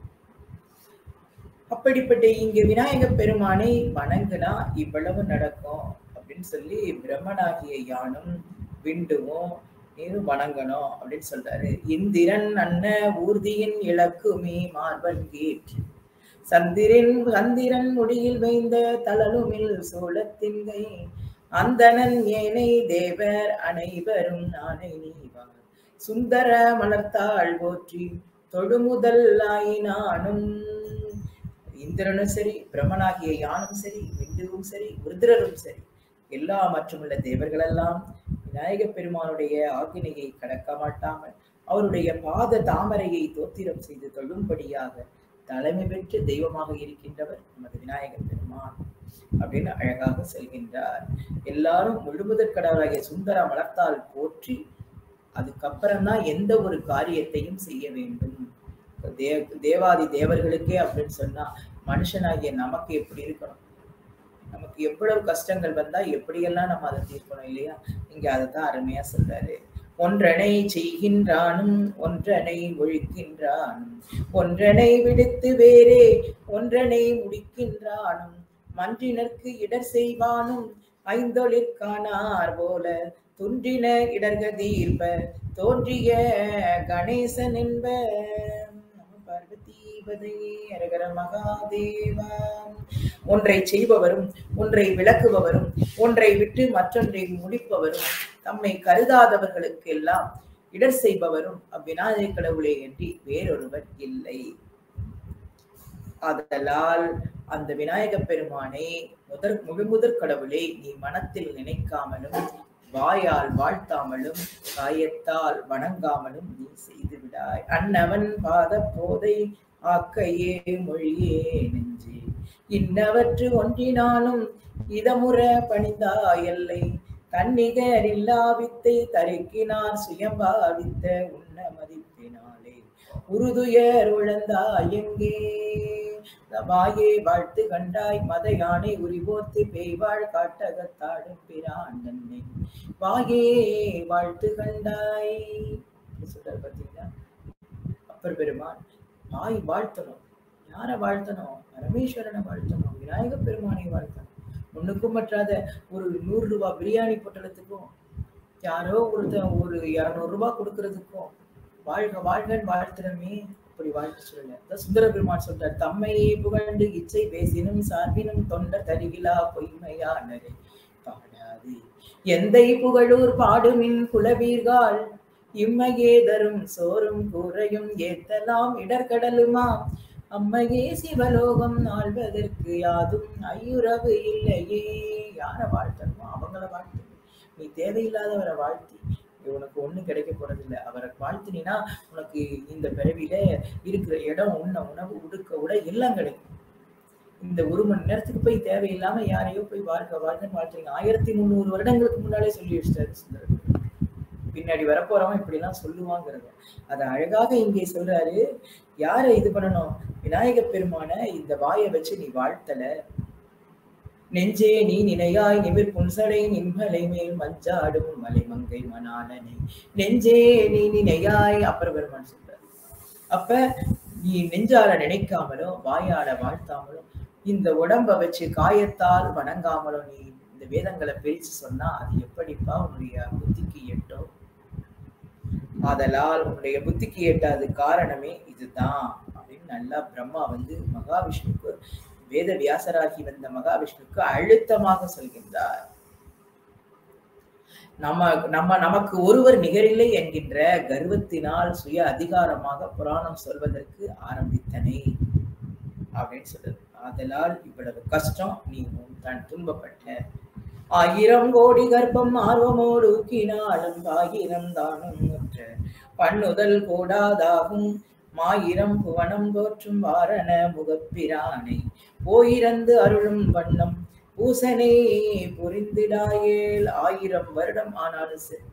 அப்படிப்பட்ட இங்க விநாயக பெருமானை வணங்குனா இவ்வளவு நடக்கும் அப்படின்னு சொல்லி பிரம்மனாகிய யானும் விண்டுவும் நீரும் வணங்கணும் அப்படின்னு சொல்றாரு இந்திரன் அன்ன ஊர்தியின் இலக்குமே மார்பன் கேட் சந்திரன் சந்திரன் முடியில் வைந்த தளலுமில் சோழத்தின்கை அந்தணன் ஏனை தேவர் அனைவரும் நானை நீவார் சுந்தர மலர்த்தாள் போற்றி தொழுமுதல் ஆயினானும் இந்திரனும் சரி பிரம்மனாகிய யானும் சரி விந்துவும் சரி ருத்ரரும் சரி எல்லா மற்றுமுள்ள தேவர்களெல்லாம் விநாயக பெருமானுடைய ஆக்கினையை கடக்க மாட்டாமல் அவருடைய பாத தாமரையை தோத்திரம் செய்து தொழும்படியாக தலைமை பெற்று தெய்வமாக இருக்கின்றவர் நமது விநாயகர் பெருமான் அப்படின்னு அழகாக செல்கின்றார் எல்லாரும் முழுமுதற் கடவுளாகிய சுந்தர மலர்த்தால் போற்றி அதுக்கப்புறம் தான் எந்த ஒரு காரியத்தையும் செய்ய வேண்டும் தே தேவாதி தேவர்களுக்கே அப்படின்னு சொன்னா மனுஷனாகிய நமக்கு எப்படி இருக்கணும் நமக்கு எவ்வளவு கஷ்டங்கள் வந்தா எப்படியெல்லாம் நம்ம அதை தீர்க்கணும் இல்லையா இங்க அதுதான் அருமையா சொல்றாரு ஒன்றனை செய்கின்றானும் ஒன்றனை ஒழிக்கின்றானும் ஒன்றனை விடுத்து வேறே ஒன்றனை முடிக்கின்றானும் மன்றினர்க்கு இடர் செய்வானும் ஐந்தொழிற்கானார் போல துன்றின இடர்க தீர்ப்ப தோன்றிய கணேசன் என்ப நம பார்வதிபதையே அரகர மகாதேவா ஒன்றை செய்பவரும் ஒன்றை விளக்குபவரும் ஒன்றை விட்டு மற்றொன்றை முடிப்பவரும் தம்மை கருதாதவர்களுக்கு எல்லாம் இடர் செய்பவரும் அவ்விநாயக கடவுளே என்று வேறொருவர் இல்லை ஆதலால் அந்த விநாயக பெருமானை முதற் முழுமுதற் கடவுளை நீ மனத்தில் நினைக்காமலும் வாயால் வாழ்த்தாமலும் காயத்தால் வணங்காமலும் நீ செய்து விடாய் அன்னவன் பாத போதை ஆக்கையே மொழியே நெஞ்சே இன்னவற்று ஒன்றினாலும் இதமுற பணிந்தாயல்லை தன்னிகர் இல்லாவித்தை தருக்கினார் சுயம்பாவித்த உன்ன மதிப்பினாலே உருதுயர் உழந்தாயெங்கே வாயே வாழ்த்து கண்டாய் மத யானை உரிபோர்த்து பேய்வாழ் காட்டகத்தாடும் பிரான் தன்னை வாயே வாழ்த்து கண்டாய் சொல்றாரு பார்த்தீங்களா அப்பர் பெருமான் வாய் வாழ்த்தணும் யாரை வாழ்த்தணும் பரமேஸ்வரனை வாழ்த்தணும் விநாயக பெருமானை வாழ்த்தணும் ஒண்ணுக்கும் பற்றாத ஒரு நூறு ரூபாய் பிரியாணி பொட்டலத்துக்கும் யாரோ ஒருத்தன் ஒரு இருநூறு ரூபாய் கொடுக்கறதுக்கும் வாழ்க வாழ்கன்னு வாழ்த்துறமே அப்படி வாழ்த்து சொல்லல அதான் சுந்தர பெருமான் சொல்றார் தம்மையே புகழ்ந்து இச்சை பேசினும் சார்பினும் தொண்ட தருகிலா பொய்மையானரே பாடாது எந்தை புகழூர் பாடுமின் குலவீர்கால் இம்மையே தரும் சோறும் கூரையும் ஏத்தலாம் இடர்கடலுமா அம்மையே சிவலோகம் ஆள்வதற்கு யாதும் ஐயுறவு இல்லையே யார வாழ்த்தணுமோ அவங்கள வாழ்த்து நீ தேவையில்லாதவரை வாழ்த்தி உனக்கு ஒண்ணும் கிடைக்க போறதில்லை அவரை வாழ்த்தினா உனக்கு இந்த பிறவியில இருக்கிற இடம் உண்ண உணவு உடுக்க உட எல்லாம் கிடைக்கும் இந்த ஒரு மணி நேரத்துக்கு போய் தேவையில்லாம யாரையோ போய் வாழ்க வாழ்கன்னு வாழ்த்துறீங்க ஆயிரத்தி முந்நூறு வருடங்களுக்கு முன்னாலே சொல்லி வச்சிட்டாரு சுந்தரர் பின்னாடி வரப்போறவன் இப்படி எல்லாம் சொல்லுவாங்கிறத அதை அழகாக இங்கே சொல்றாரு யாரை இது பண்ணணும் விநாயக பெருமான இந்த வாயை வச்சு நீ வாழ்த்தல நெஞ்சே நீ நினையாய் நிமிர் புன்சடை நின்மலை மேல் மஞ்சாடும் மலைமங்கை மணாலனை நெஞ்சே நீ நினையாய் அப்பர் பெருமான் சொல்றாரு அப்ப நீ நெஞ்சால நினைக்காமலும் வாயால வாழ்த்தாமலும் இந்த உடம்ப வச்சு காயத்தால் வணங்காமலும் நீ இந்த வேதங்களை பிரிச்சு சொன்னா அது எப்படிப்பா உன்னுடைய புத்திக்கு எட்டும் ஆதலால் உன்னுடைய புத்திக்கு எட்டாது காரணமே இதுதான் அப்படின்னு நல்லா பிரம்மா வந்து மகாவிஷ்ணுக்கு வேத வியாசராகி வந்த மகாவிஷ்ணுக்கு அழுத்தமாக சொல்கின்றார் நம்ம நம்ம நமக்கு ஒருவர் நிகரில்லை என்கின்ற கர்வத்தினால் சுய அதிகாரமாக புராணம் சொல்வதற்கு ஆரம்பித்தனை அப்படின்னு சொல்லுது ஆதலால் இவ்வளவு கஷ்டம் நீ தான் துன்பப்பட்ட ஆயிரம் கோடி கர்ப்பம் ஆர்வமோடு ஊக்கினாலும் ஆயிரம் தானும் முற்ற பண்ணுதல் கூடாதாகும் மாயிரம் புவனம் தோற்றும் வாரண முகப்பிரானை போயிரந்து அருளும் வண்ணம் பூசனை புரிந்திடாயேல் ஆயிரம் வருடம் ஆனாலும் சரி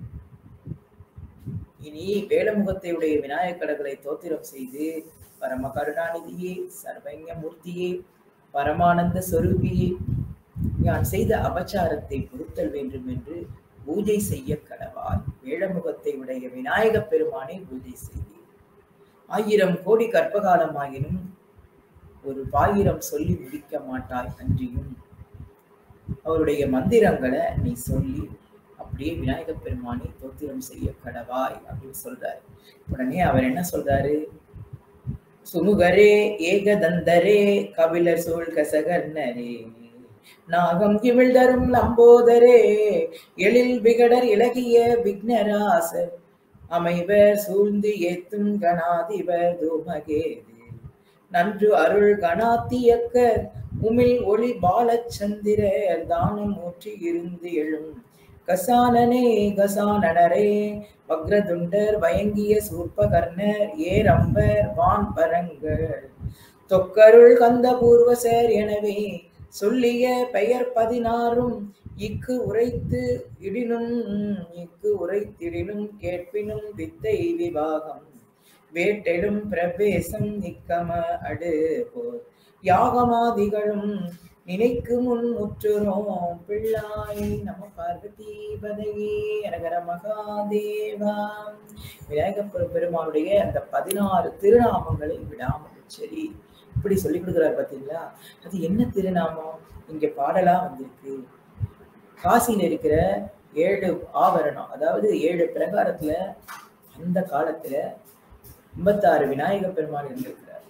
இனி வேலமுகத்தை உடைய விநாயகக் கடவுளை தோத்திரம் செய்து பரம கருணாநிதியே சர்வஞ மூர்த்தியே பரமானந்த சொரூபியே நான் செய்த அபச்சாரத்தை பொருத்தல் வேண்டும் என்று பூஜை செய்ய கடவாய் வேழமுகத்தை உடைய விநாயகப் பெருமானை பூஜை செய்தேன் ஆயிரம் கோடி கற்பகாலமாயினும் ஒரு பாயிரம் சொல்லி முடிக்க மாட்டாய் அன்றியும் அவருடைய மந்திரங்களை நீ சொல்லி அப்படியே விநாயகப் பெருமானை தோத்திரம் செய்ய கடவாய் அப்படின்னு சொல்றாரு உடனே அவர் என்ன சொல்றாரு சுமுகரே ஏகதந்தரே கபிலர் சூழ் கசகர்ணரே நாகம் கிமிழ் தரும் லம்போதரே எழில் விகடர் இலகிய விக்னராசர் அமைவர் சூழ்ந்து ஏத்தும் கணாதிபர் தூமகேது நன்று அருள் கணாத்தியக்கர் உமிழ் ஒளி பாலச்சந்திரர் தானம் ஊற்றி இருந்து எழும் கசானனே கசானனரே வக்ரதுண்டர் வயங்கிய சூர்பகர்ணர் ஏரம்பர் வான் பரங்கள் தொக்கருள் கந்த பூர்வசர் எனவே சொல்லிய பெயர் பதினாறும் இக்கு உரைத்து இடினும் இக்கு உரைத்திடினும் கேட்பினும் வித்தை விவாகம் வேட்டெடும் பிரவேசம் நிக்கம அடு போர் யாகமாதிகளும் நினைக்கு முன் முற்றுறோம் பிள்ளாய் நம பார்வதி பதையே அரகர மகாதேவா விநாயகப் பெரு- பெருமானுடைய அந்த பதினாறு திருநாமங்களை விடாமல் சரி இப்படி சொல்லி கொடுக்குறாரு பாத்தீங்களா அது என்ன திருநாமம் இங்க பாடலா வந்திருக்கு காசியில இருக்கிற ஏழு ஆவரணம் அதாவது ஏழு பிரகாரத்துல அந்த காலத்துல ஐம்பத்தாறு விநாயக பெருமான் இருந்திருக்கிறார்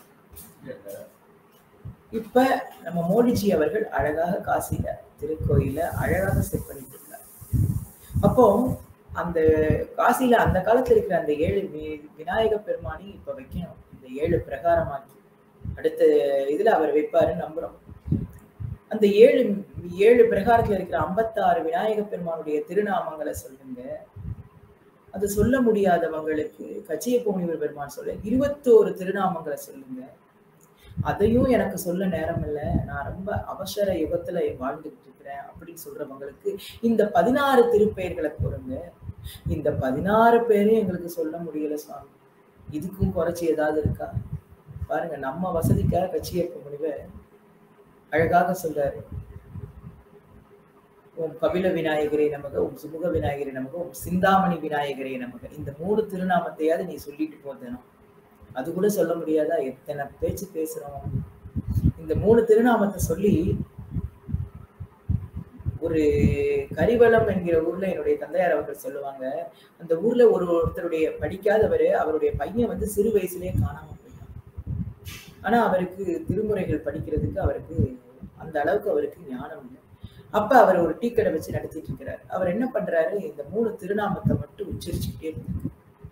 இப்ப நம்ம மோடிஜி அவர்கள் அழகாக காசியில திருக்கோயில அழகாக செட் பண்ணிட்டு இருக்கார் அப்போ அந்த காசியில அந்த காலத்துல இருக்கிற அந்த ஏழு வி- விநாயக பெருமானி இப்ப வைக்கணும் இந்த ஏழு பிரகாரமாக்கி அடுத்த இதுல அவர் வைப்பாருன்னு நம்புறோம் அந்த ஏழு ஏழு பிரகாரத்துல இருக்கிற ஐம்பத்தாறு விநாயக பெருமானுடைய திருநாமங்களை சொல்லுங்க அது சொல்ல முடியாதவங்களுக்கு கச்சியப்ப முனிவர் பெருமான் சொல்ல இருபத்தோரு திருநாமங்களை சொல்லுங்க அதையும் எனக்கு சொல்ல நேரம் இல்ல நான் ரொம்ப அவசர யுகத்துல வாழ்ந்துகிட்டு இருக்கிறேன் அப்படின்னு சொல்றவங்களுக்கு இந்த பதினாறு திருப்பெயர்களை கூறுங்க இந்த பதினாறு பேரையும் எங்களுக்கு சொல்ல முடியல சுவாமி இதுக்கும் குறைச்சி ஏதாவது இருக்கா பாருங்க நம்ம வசதிக்காக கச்சியப்ப முனிவர் அழகாக சொல்றாரு ஓம் கபில விநாயகரே நமக ஓம் சுமுக விநாயகரே நமக ஓம் சிந்தாமணி விநாயகரே நமக இந்த மூணு திருநாமத்தையாவது நீ சொல்லிட்டு போதணும் அது கூட சொல்ல முடியாதா எத்தனை பேச்சு பேசுறோம் இந்த மூணு திருநாமத்தை சொல்லி ஒரு கரிவலம் என்கிற ஊர்ல என்னுடைய தந்தையார் அவர்கள் சொல்லுவாங்க அந்த ஊர்ல ஒரு ஒருத்தருடைய படிக்காதவர் அவருடைய பையன் வந்து சிறு வயசுலயே காணாம போயிட்டான் ஆனா அவருக்கு திருமுறைகள் படிக்கிறதுக்கு அவருக்கு அந்த அளவுக்கு அவருக்கு ஞானம் இல்லை அப்ப அவர் ஒரு டீ கடை வச்சு நடத்திட்டு இருக்கிறார் அவர் என்ன பண்றாரு இந்த மூணு திருநாமத்தை மட்டும் உச்சரிச்சுக்கிட்டே இருந்தார்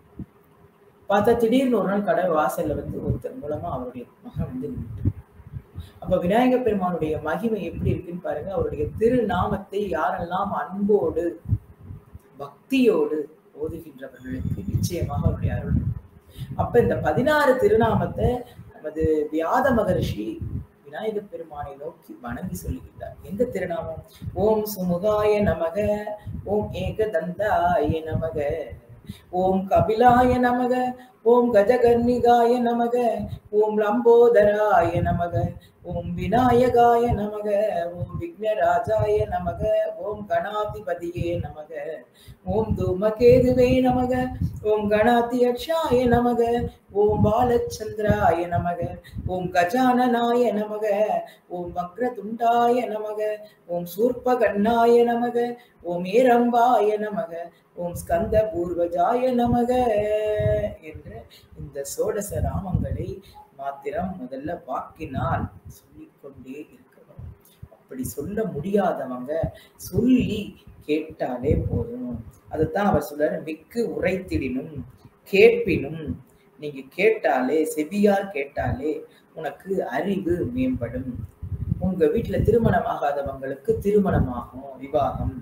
பார்த்தா திடீர்னு ஒரு நாள் கடை வாசல்ல வந்து ஒருத்தர் மூலமா அவருடைய மகன் வந்து நின்னுட்டார். அப்ப விநாயக பெருமானுடைய மகிமை எப்படி இருக்குன்னு பாருங்க அவருடைய திருநாமத்தை யாரெல்லாம் அன்போடு பக்தியோடு ஓதுகின்றவர்களுக்கு நிச்சயமாக அவருடைய அருள் இருக்கும். அப்ப இந்த பதினாறு திருநாமத்தை நமது வியாத மகர்ஷி விநாயக பெருமானை நோக்கி வணங்கி சொல்லுகின்றார் எந்த திருநாமம் ஓம் சுமுகாய நமக ஓம் ஏகதந்தாய நமக ஓம் கபிலாய நமக ஓம் கஜகர்ணிகாய நமக ஓம் லம்போதராய நமக ஓம் விநாயகாய நமக ஓம் விக்னராஜாய நமக ஓம் கணாதிபதியே நமக ஓம் தூமகேதுவே நமக ஓம் கணாத்தியக்ஷாய நமக ஓம் பாலச்சந்திராய நமக ஓம் கஜானனாய நமக ஓம் வக்ரதுண்டாய நமக ஓம் சூர்பகண்ணாய நமக ஓம் ஏரம்பாய நமக ஓம் ஸ்கந்த பூர்வஜாய நமக என்ற இந்த சோடச ராமங்களை மாத்திரம் முதல்ல வாக்கினால் சொல்லிக்கொண்டே இருக்கணும் அப்படி சொல்ல முடியாதவங்க சொல்லி கேட்டாலே போதும் அதைத்தான் அவர் சொல்றாரு மிக்கு உரைத்திடினும் கேட்பினும் நீங்க கேட்டாலே செவியார் கேட்டாலே உனக்கு அறிவு மேம்படும் உங்க வீட்டுல திருமணம் ஆகாதவங்களுக்கு திருமணமாகும் விவாகம்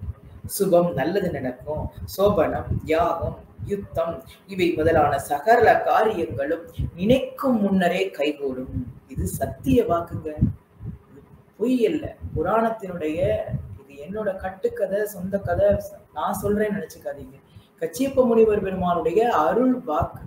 சுபம் நல்லது நடக்கும் சோபனம் யாகம் யுத்தம் இவை முதலான சகல காரியங்களும் நினைக்கும் முன்னரே கைகூடும் இது சத்திய வாக்குங்க இது பொய் இல்ல புராணத்தினுடைய இது என்னோட கட்டுக்கதை சொந்த கதை நான் சொல்றேன்னு நினைச்சுக்காதீங்க கச்சியப்ப முனிவர் பெருமானுடைய அருள் வாக்கு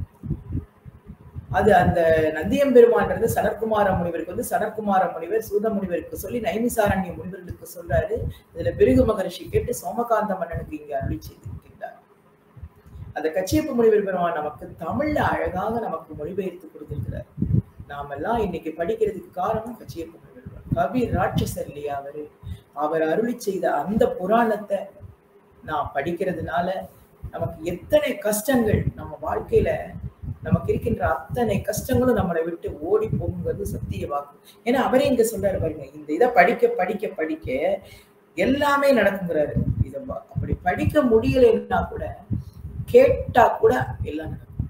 அது அந்த நந்தியம் பெருமான்றது சனற்குமார முனிவருக்கு வந்து சனற்குமார முனிவர் சூத முனிவருக்கு சொல்லி நைமிசாரண்ய முனிவர்களுக்கு சொல்றாரு இதுல பிருகு மகரிஷி கேட்டு சோமகாந்த மன்னனுக்கு இங்க அருளி செய்திருக்கின்றார் அந்த கச்சியப்ப முனிவர் பெருமான் நமக்கு தமிழ்ல அழகாக நமக்கு மொழிபெயர்த்து கொடுத்திருக்கிறார் நாமெல்லாம் இன்னைக்கு படிக்கிறதுக்கு காரணம் கச்சியப்ப முனிவர் பெருமான். கவி ராட்சசர் இல்லையா அவரு அவர் அருளி செய்த அந்த புராணத்தை நான் படிக்கிறதுனால நமக்கு எத்தனை கஷ்டங்கள் நம்ம வாழ்க்கையில நமக்கு இருக்கின்ற அத்தனை கஷ்டங்களும் நம்மளை விட்டு ஓடி போகுங்கிறது சத்திய வாக்கு ஏன்னா அவரே இங்க சொல்றாரு பாருங்க இந்த இதை படிக்க படிக்க படிக்க எல்லாமே நடக்குங்கிறாரு இதை வ- அப்படி படிக்க முடியலைன்னா கூட கேட்டா கூட எல்லாம் நடக்கும்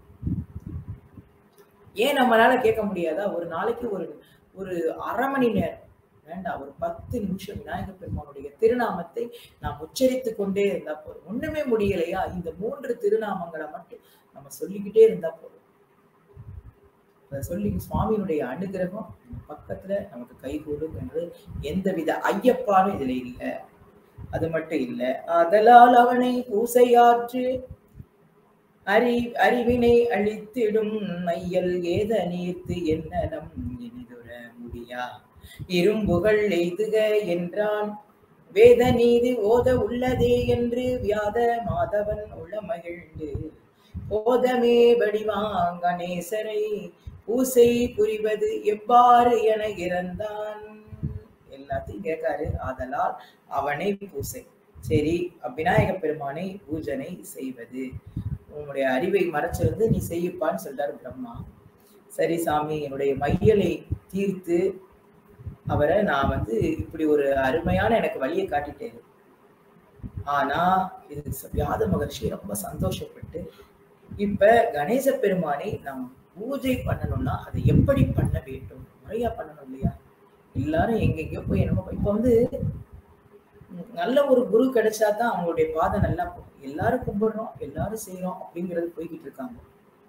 ஏன் நம்மளால கேட்க முடியாதா ஒரு நாளைக்கு ஒரு ஒரு அரை மணி நேரம் வேண்டாம் ஒரு பத்து நிமிஷம் விநாயக பெருமானுடைய திருநாமத்தை நாம் உச்சரித்து கொண்டே இருந்தா போதும் ஒண்ணுமே முடியலையா இந்த மூன்று திருநாமங்களை மட்டும் நம்ம சொல்லிக்கிட்டே இருந்தா போதும் அதை சொல்லி சுவாமியினுடைய அனுகிரகம் நம்ம பக்கத்துல நமக்கு கைகூடும் என்று எந்தவித ஐயப்பாடும் இதுல இல்லை அது மட்டும் இல்ல அதலால் அவனை பூசையாற்று அறி அறிவினை அழித்திடும் மையல் ஏத நீர்த்து என்னனம் இனிதுர முடியா இரும்புகள் எய்துக என்றான் வேத நீதி ஓத உள்ளதே என்று வியாத மாதவன் உள மகிழ்ந்து போதமே வடிவாங் கணேசரை பூசை புரிவது எவ்வாறு என இறந்தான் எல்லாத்தையும் கேட்காரு ஆதலால் அவனை பூசை சரி விநாயக பெருமானை பூஜனை செய்வது உன்னுடைய அறிவை மறைச்சிருந்து நீ செய்யப்பான்னு சொல்றாரு பிரம்மா சரி சாமி என்னுடைய மையலை தீர்த்து அவரை நான் வந்து இப்படி ஒரு அருமையான எனக்கு வழியை காட்டிட்டேன் ஆனா இது வியாத மகர்ஷி ரொம்ப சந்தோஷப்பட்டு இப்ப கணேச பெருமானை நாம் பூஜை பண்ணணும்னா அதை எப்படி பண்ண வேண்டும் முறையா பண்ணணும் இல்லையா எல்லாரும் எங்கெங்கயோ போய் என்னமோ இப்ப வந்து உம், நல்ல ஒரு குரு கிடைச்சா தான் அவங்களுடைய பாதை நல்லா போகும் எல்லாரும் கும்பிடுறோம் எல்லாரும் செய்யறோம் அப்படிங்கிறது போய்கிட்டு இருக்காங்க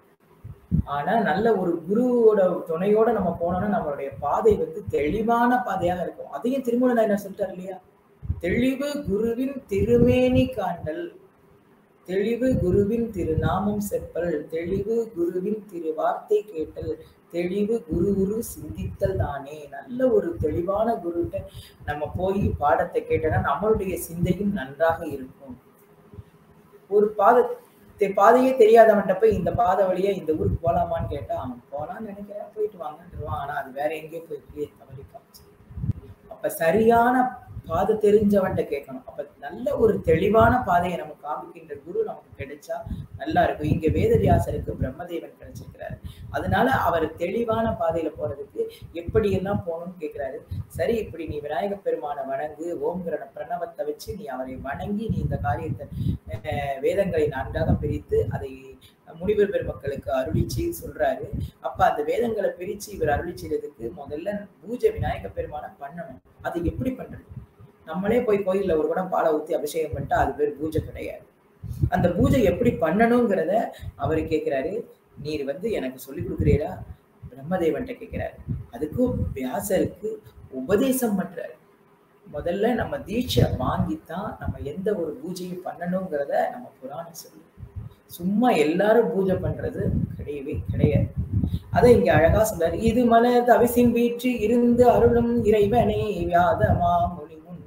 ஆனா நல்ல ஒரு குருவோட துணையோட நம்ம போனோம்னா நம்மளுடைய பாதை வந்து தெளிவான பாதையாக இருக்கும் அதையும் திருமூல என்ன சொல்லிட்டாரு இல்லையா தெளிவு குருவின் திருமேனி காண்டல் தெளிவு குருவின் திருநாமம் செப்பல் தெளிவு குருவின் திரு வார்த்தை கேட்டல் தெளிவு குரு குரு சிந்தித்தல் தானே நல்ல ஒரு தெளிவான குருட்ட நம்ம போய் பாடத்தை கேட்டோம்னா நம்மளுடைய சிந்தையும் நன்றாக இருக்கும் ஒரு பாத தெ- பாதையே தெரியாதவன்ட்ட போய் இந்த பாதை வழியா இந்த ஊருக்கு போலாமான்னு கேட்டா அவன் போலான்னு நினைக்கிறேன் போயிட்டு வாங்கன்றுவான் ஆனா அது வேற எங்கேயோ போய் இப்படியே தவறி காமிச்சு அப்ப சரியான பாதை தெரிஞ்சவன்ட்ட கேட்கணும் அப்ப நல்ல ஒரு தெளிவான பாதையை நமக்கு காமிக்கின்ற குரு நமக்கு கிடைச்சா நல்லா இருக்கும் இங்க வேதவியாசருக்கு பிரம்மதேவன் கிடைச்சிருக்கிறாரு அதனால அவர் தெளிவான பாதையில போறதுக்கு எப்படி எல்லாம் போகணும்னு கேட்கிறாரு சரி இப்படி நீ விநாயக பெருமான வணங்கு ஓம்கிற பிரணவத்தை வச்சு நீ அவரை வணங்கி நீ இந்த காரியத்தை அஹ், வேதங்களை நன்றாக பிரித்து அதை முனிவர் பெருமக்களுக்கு அருளி செய்து சொல்றாரு அப்ப அந்த வேதங்களை பிரிச்சு இவர் அருளி செய்யறதுக்கு முதல்ல பூஜை விநாயக பெருமான பண்ணணும் அது எப்படி பண்றது நம்மளே போய் கோயில்ல ஒரு குடம் பாலை ஊத்தி அபிஷேகம் பண்ணிட்டா அது பேர் பூஜை கிடையாது அந்த பூஜை எப்படி பண்ணணுங்கிறத அவர் கேட்கிறாரு நீர் வந்து எனக்கு சொல்லி கொடுக்குறீரா பிரம்மதேவன்ட்ட கேட்கிறாரு அதுக்கும் வியாசருக்கு உபதேசம் பண்றாரு முதல்ல நம்ம தீட்சை வாங்கித்தான் நம்ம எந்த ஒரு பூஜையும் பண்ணணுங்கிறத நம்ம புராணம் சொல்லு சும்மா எல்லாரும் பூஜை பண்றது கிடையவே கிடையாது அதை இங்க அழகா சொல்றாரு இது மலர் தவிசின் வீற்று இருந்து அருளும் இறைவனே வியாதமா முனிமுன்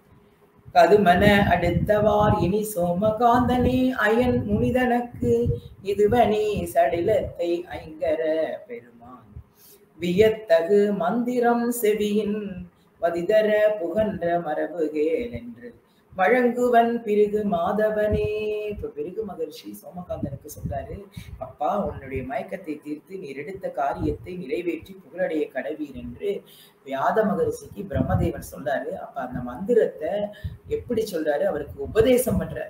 கதுமன அடுத்தவார் இனி சோமகாந்தனே அயன் முனிதனக்கு இதுவனே சடிலத்தை ஐங்கர பெருமான் வியத்தகு மந்திரம் செவியின் வதிதர புகன்ற மரபுகேல் என்று வழங்குவன் பிருகு மாதவனே இப்ப பிருகு மகர்ஷி சோமகாந்தனுக்கு சொல்றாரு அப்பா உன்னுடைய மயக்கத்தை தீர்த்து நீர் எடுத்த காரியத்தை நிறைவேற்றி புகழடைய கடவீர் என்று வியாத மகரிஷிக்கு பிரம்மதேவன் சொல்றாரு அப்ப அந்த மந்திரத்தை எப்படி சொல்றாரு அவருக்கு உபதேசம் பண்றாரு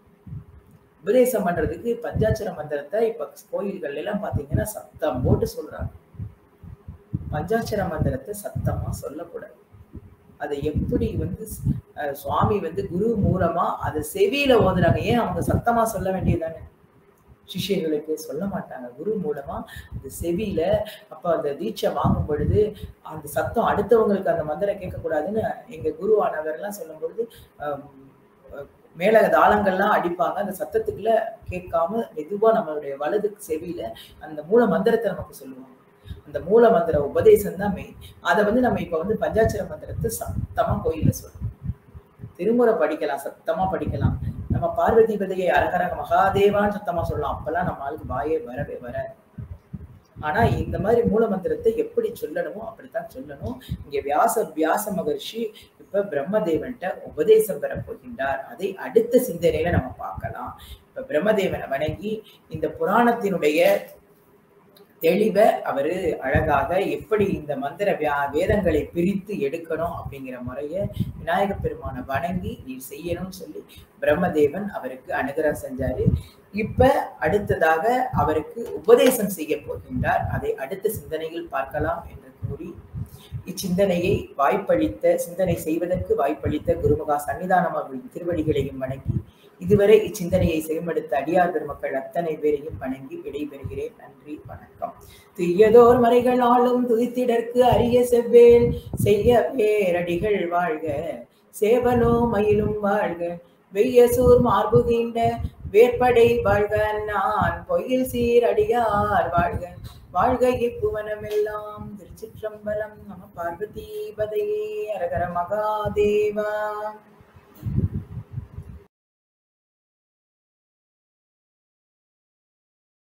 உபதேசம் பண்றதுக்கு பஞ்சாட்சர மந்திரத்தை இப்ப கோயில்கள் எல்லாம் பாத்தீங்கன்னா சத்தம் போட்டு சொல்றாங்க பஞ்சாட்சர மந்திரத்தை சத்தமா சொல்லக்கூடாது அதை எப்படி வந்து அஹ், சுவாமி வந்து குரு மூலமா அதை செவியில ஓதுறாங்க ஏன் அவங்க சத்தமா சொல்ல வேண்டியதுதானே சிஷ்யர்களுக்கு சொல்ல மாட்டாங்க குரு மூலமா அந்த செவியில அப்ப அந்த தீட்சை வாங்கும் பொழுது அந்த சத்தம் அடுத்தவங்களுக்கு அந்த மந்திரம் கேட்கக்கூடாதுன்னு எங்க குருவானவர்லாம் சொல்லும் பொழுது ஆம், அஹ், மேல தாளங்கள்லாம் அடிப்பாங்க அந்த சத்தத்துக்குள்ள கேட்காம மெதுவா நம்மளுடைய வலது செவியில அந்த மூல மந்திரத்தை நமக்கு சொல்லுவாங்க அந்த மூல மந்திர உபதேசம் தான் மெயின் அதை வந்து நம்ம இப்ப வந்து பஞ்சாட்சர மந்திரத்தை சத்தமா கோயில்ல சொல்றோம் திருமுறை படிக்கலாம் சத்தமா படிக்கலாம் நம்ம பார்வதி பதையை அரகர மகாதேவான்னு சத்தமா சொல்லலாம் அப்பெல்லாம் நம்ம ஆளுக்கு வாயே வரவே வர ஆனா இந்த மாதிரி மூல மந்திரத்தை எப்படி சொல்லணுமோ அப்படித்தான் சொல்லணும் இங்க வியாச வியாச மகர்ஷி இப்ப பிரம்மதேவன்ட்ட உபதேசம் பெற போகின்றார் அதை அடுத்த சிந்தனையில நம்ம பார்க்கலாம் இப்ப பிரம்மதேவனை வணங்கி இந்த புராணத்தினுடைய தெளிவை அவரு அழகாக எப்படி இந்த மந்திர வியா- வேதங்களை பிரித்து எடுக்கணும் அப்படிங்கிற முறைய விநாயக பெருமானை வணங்கி நீ செய்யணும்னு சொல்லி பிரம்மதேவன் அவருக்கு அனுகிரகம் செஞ்சாரு இப்ப அடுத்ததாக அவருக்கு உபதேசம் செய்ய போகின்றார் அதை அடுத்த சிந்தனையில் பார்க்கலாம் என்று கூறி இச்சிந்தனையை வாய்ப்பளித்த சிந்தனை செய்வதற்கு வாய்ப்பளித்த குருமகா சன்னிதானம் அவர்களின் திருவடிகளையும் வணங்கி இதுவரை இச்சிந்தனையை செயல்படுத்த அடியார் பெருமக்கள் அத்தனை பேரையும் வணங்கி விடைபெறுகிறேன் நன்றி வணக்கம் தீயதோர் மறைகள் ஆளும் துதித்திடற்கு அரிய செவ்வேல் செய்ய பேரடிகள் வாழ்க சேவனோ மயிலும் வாழ்க வெய்யசூர் மார்புகின்ற வேற்படை வாழ்க நான் பொய்யில் சீரடியார் வாழ்க வாழ்க இப்புவனமெல்லாம் திருச்சிற்றம்பலம் நம பார்வதி பதையே அரகர மகாதேவா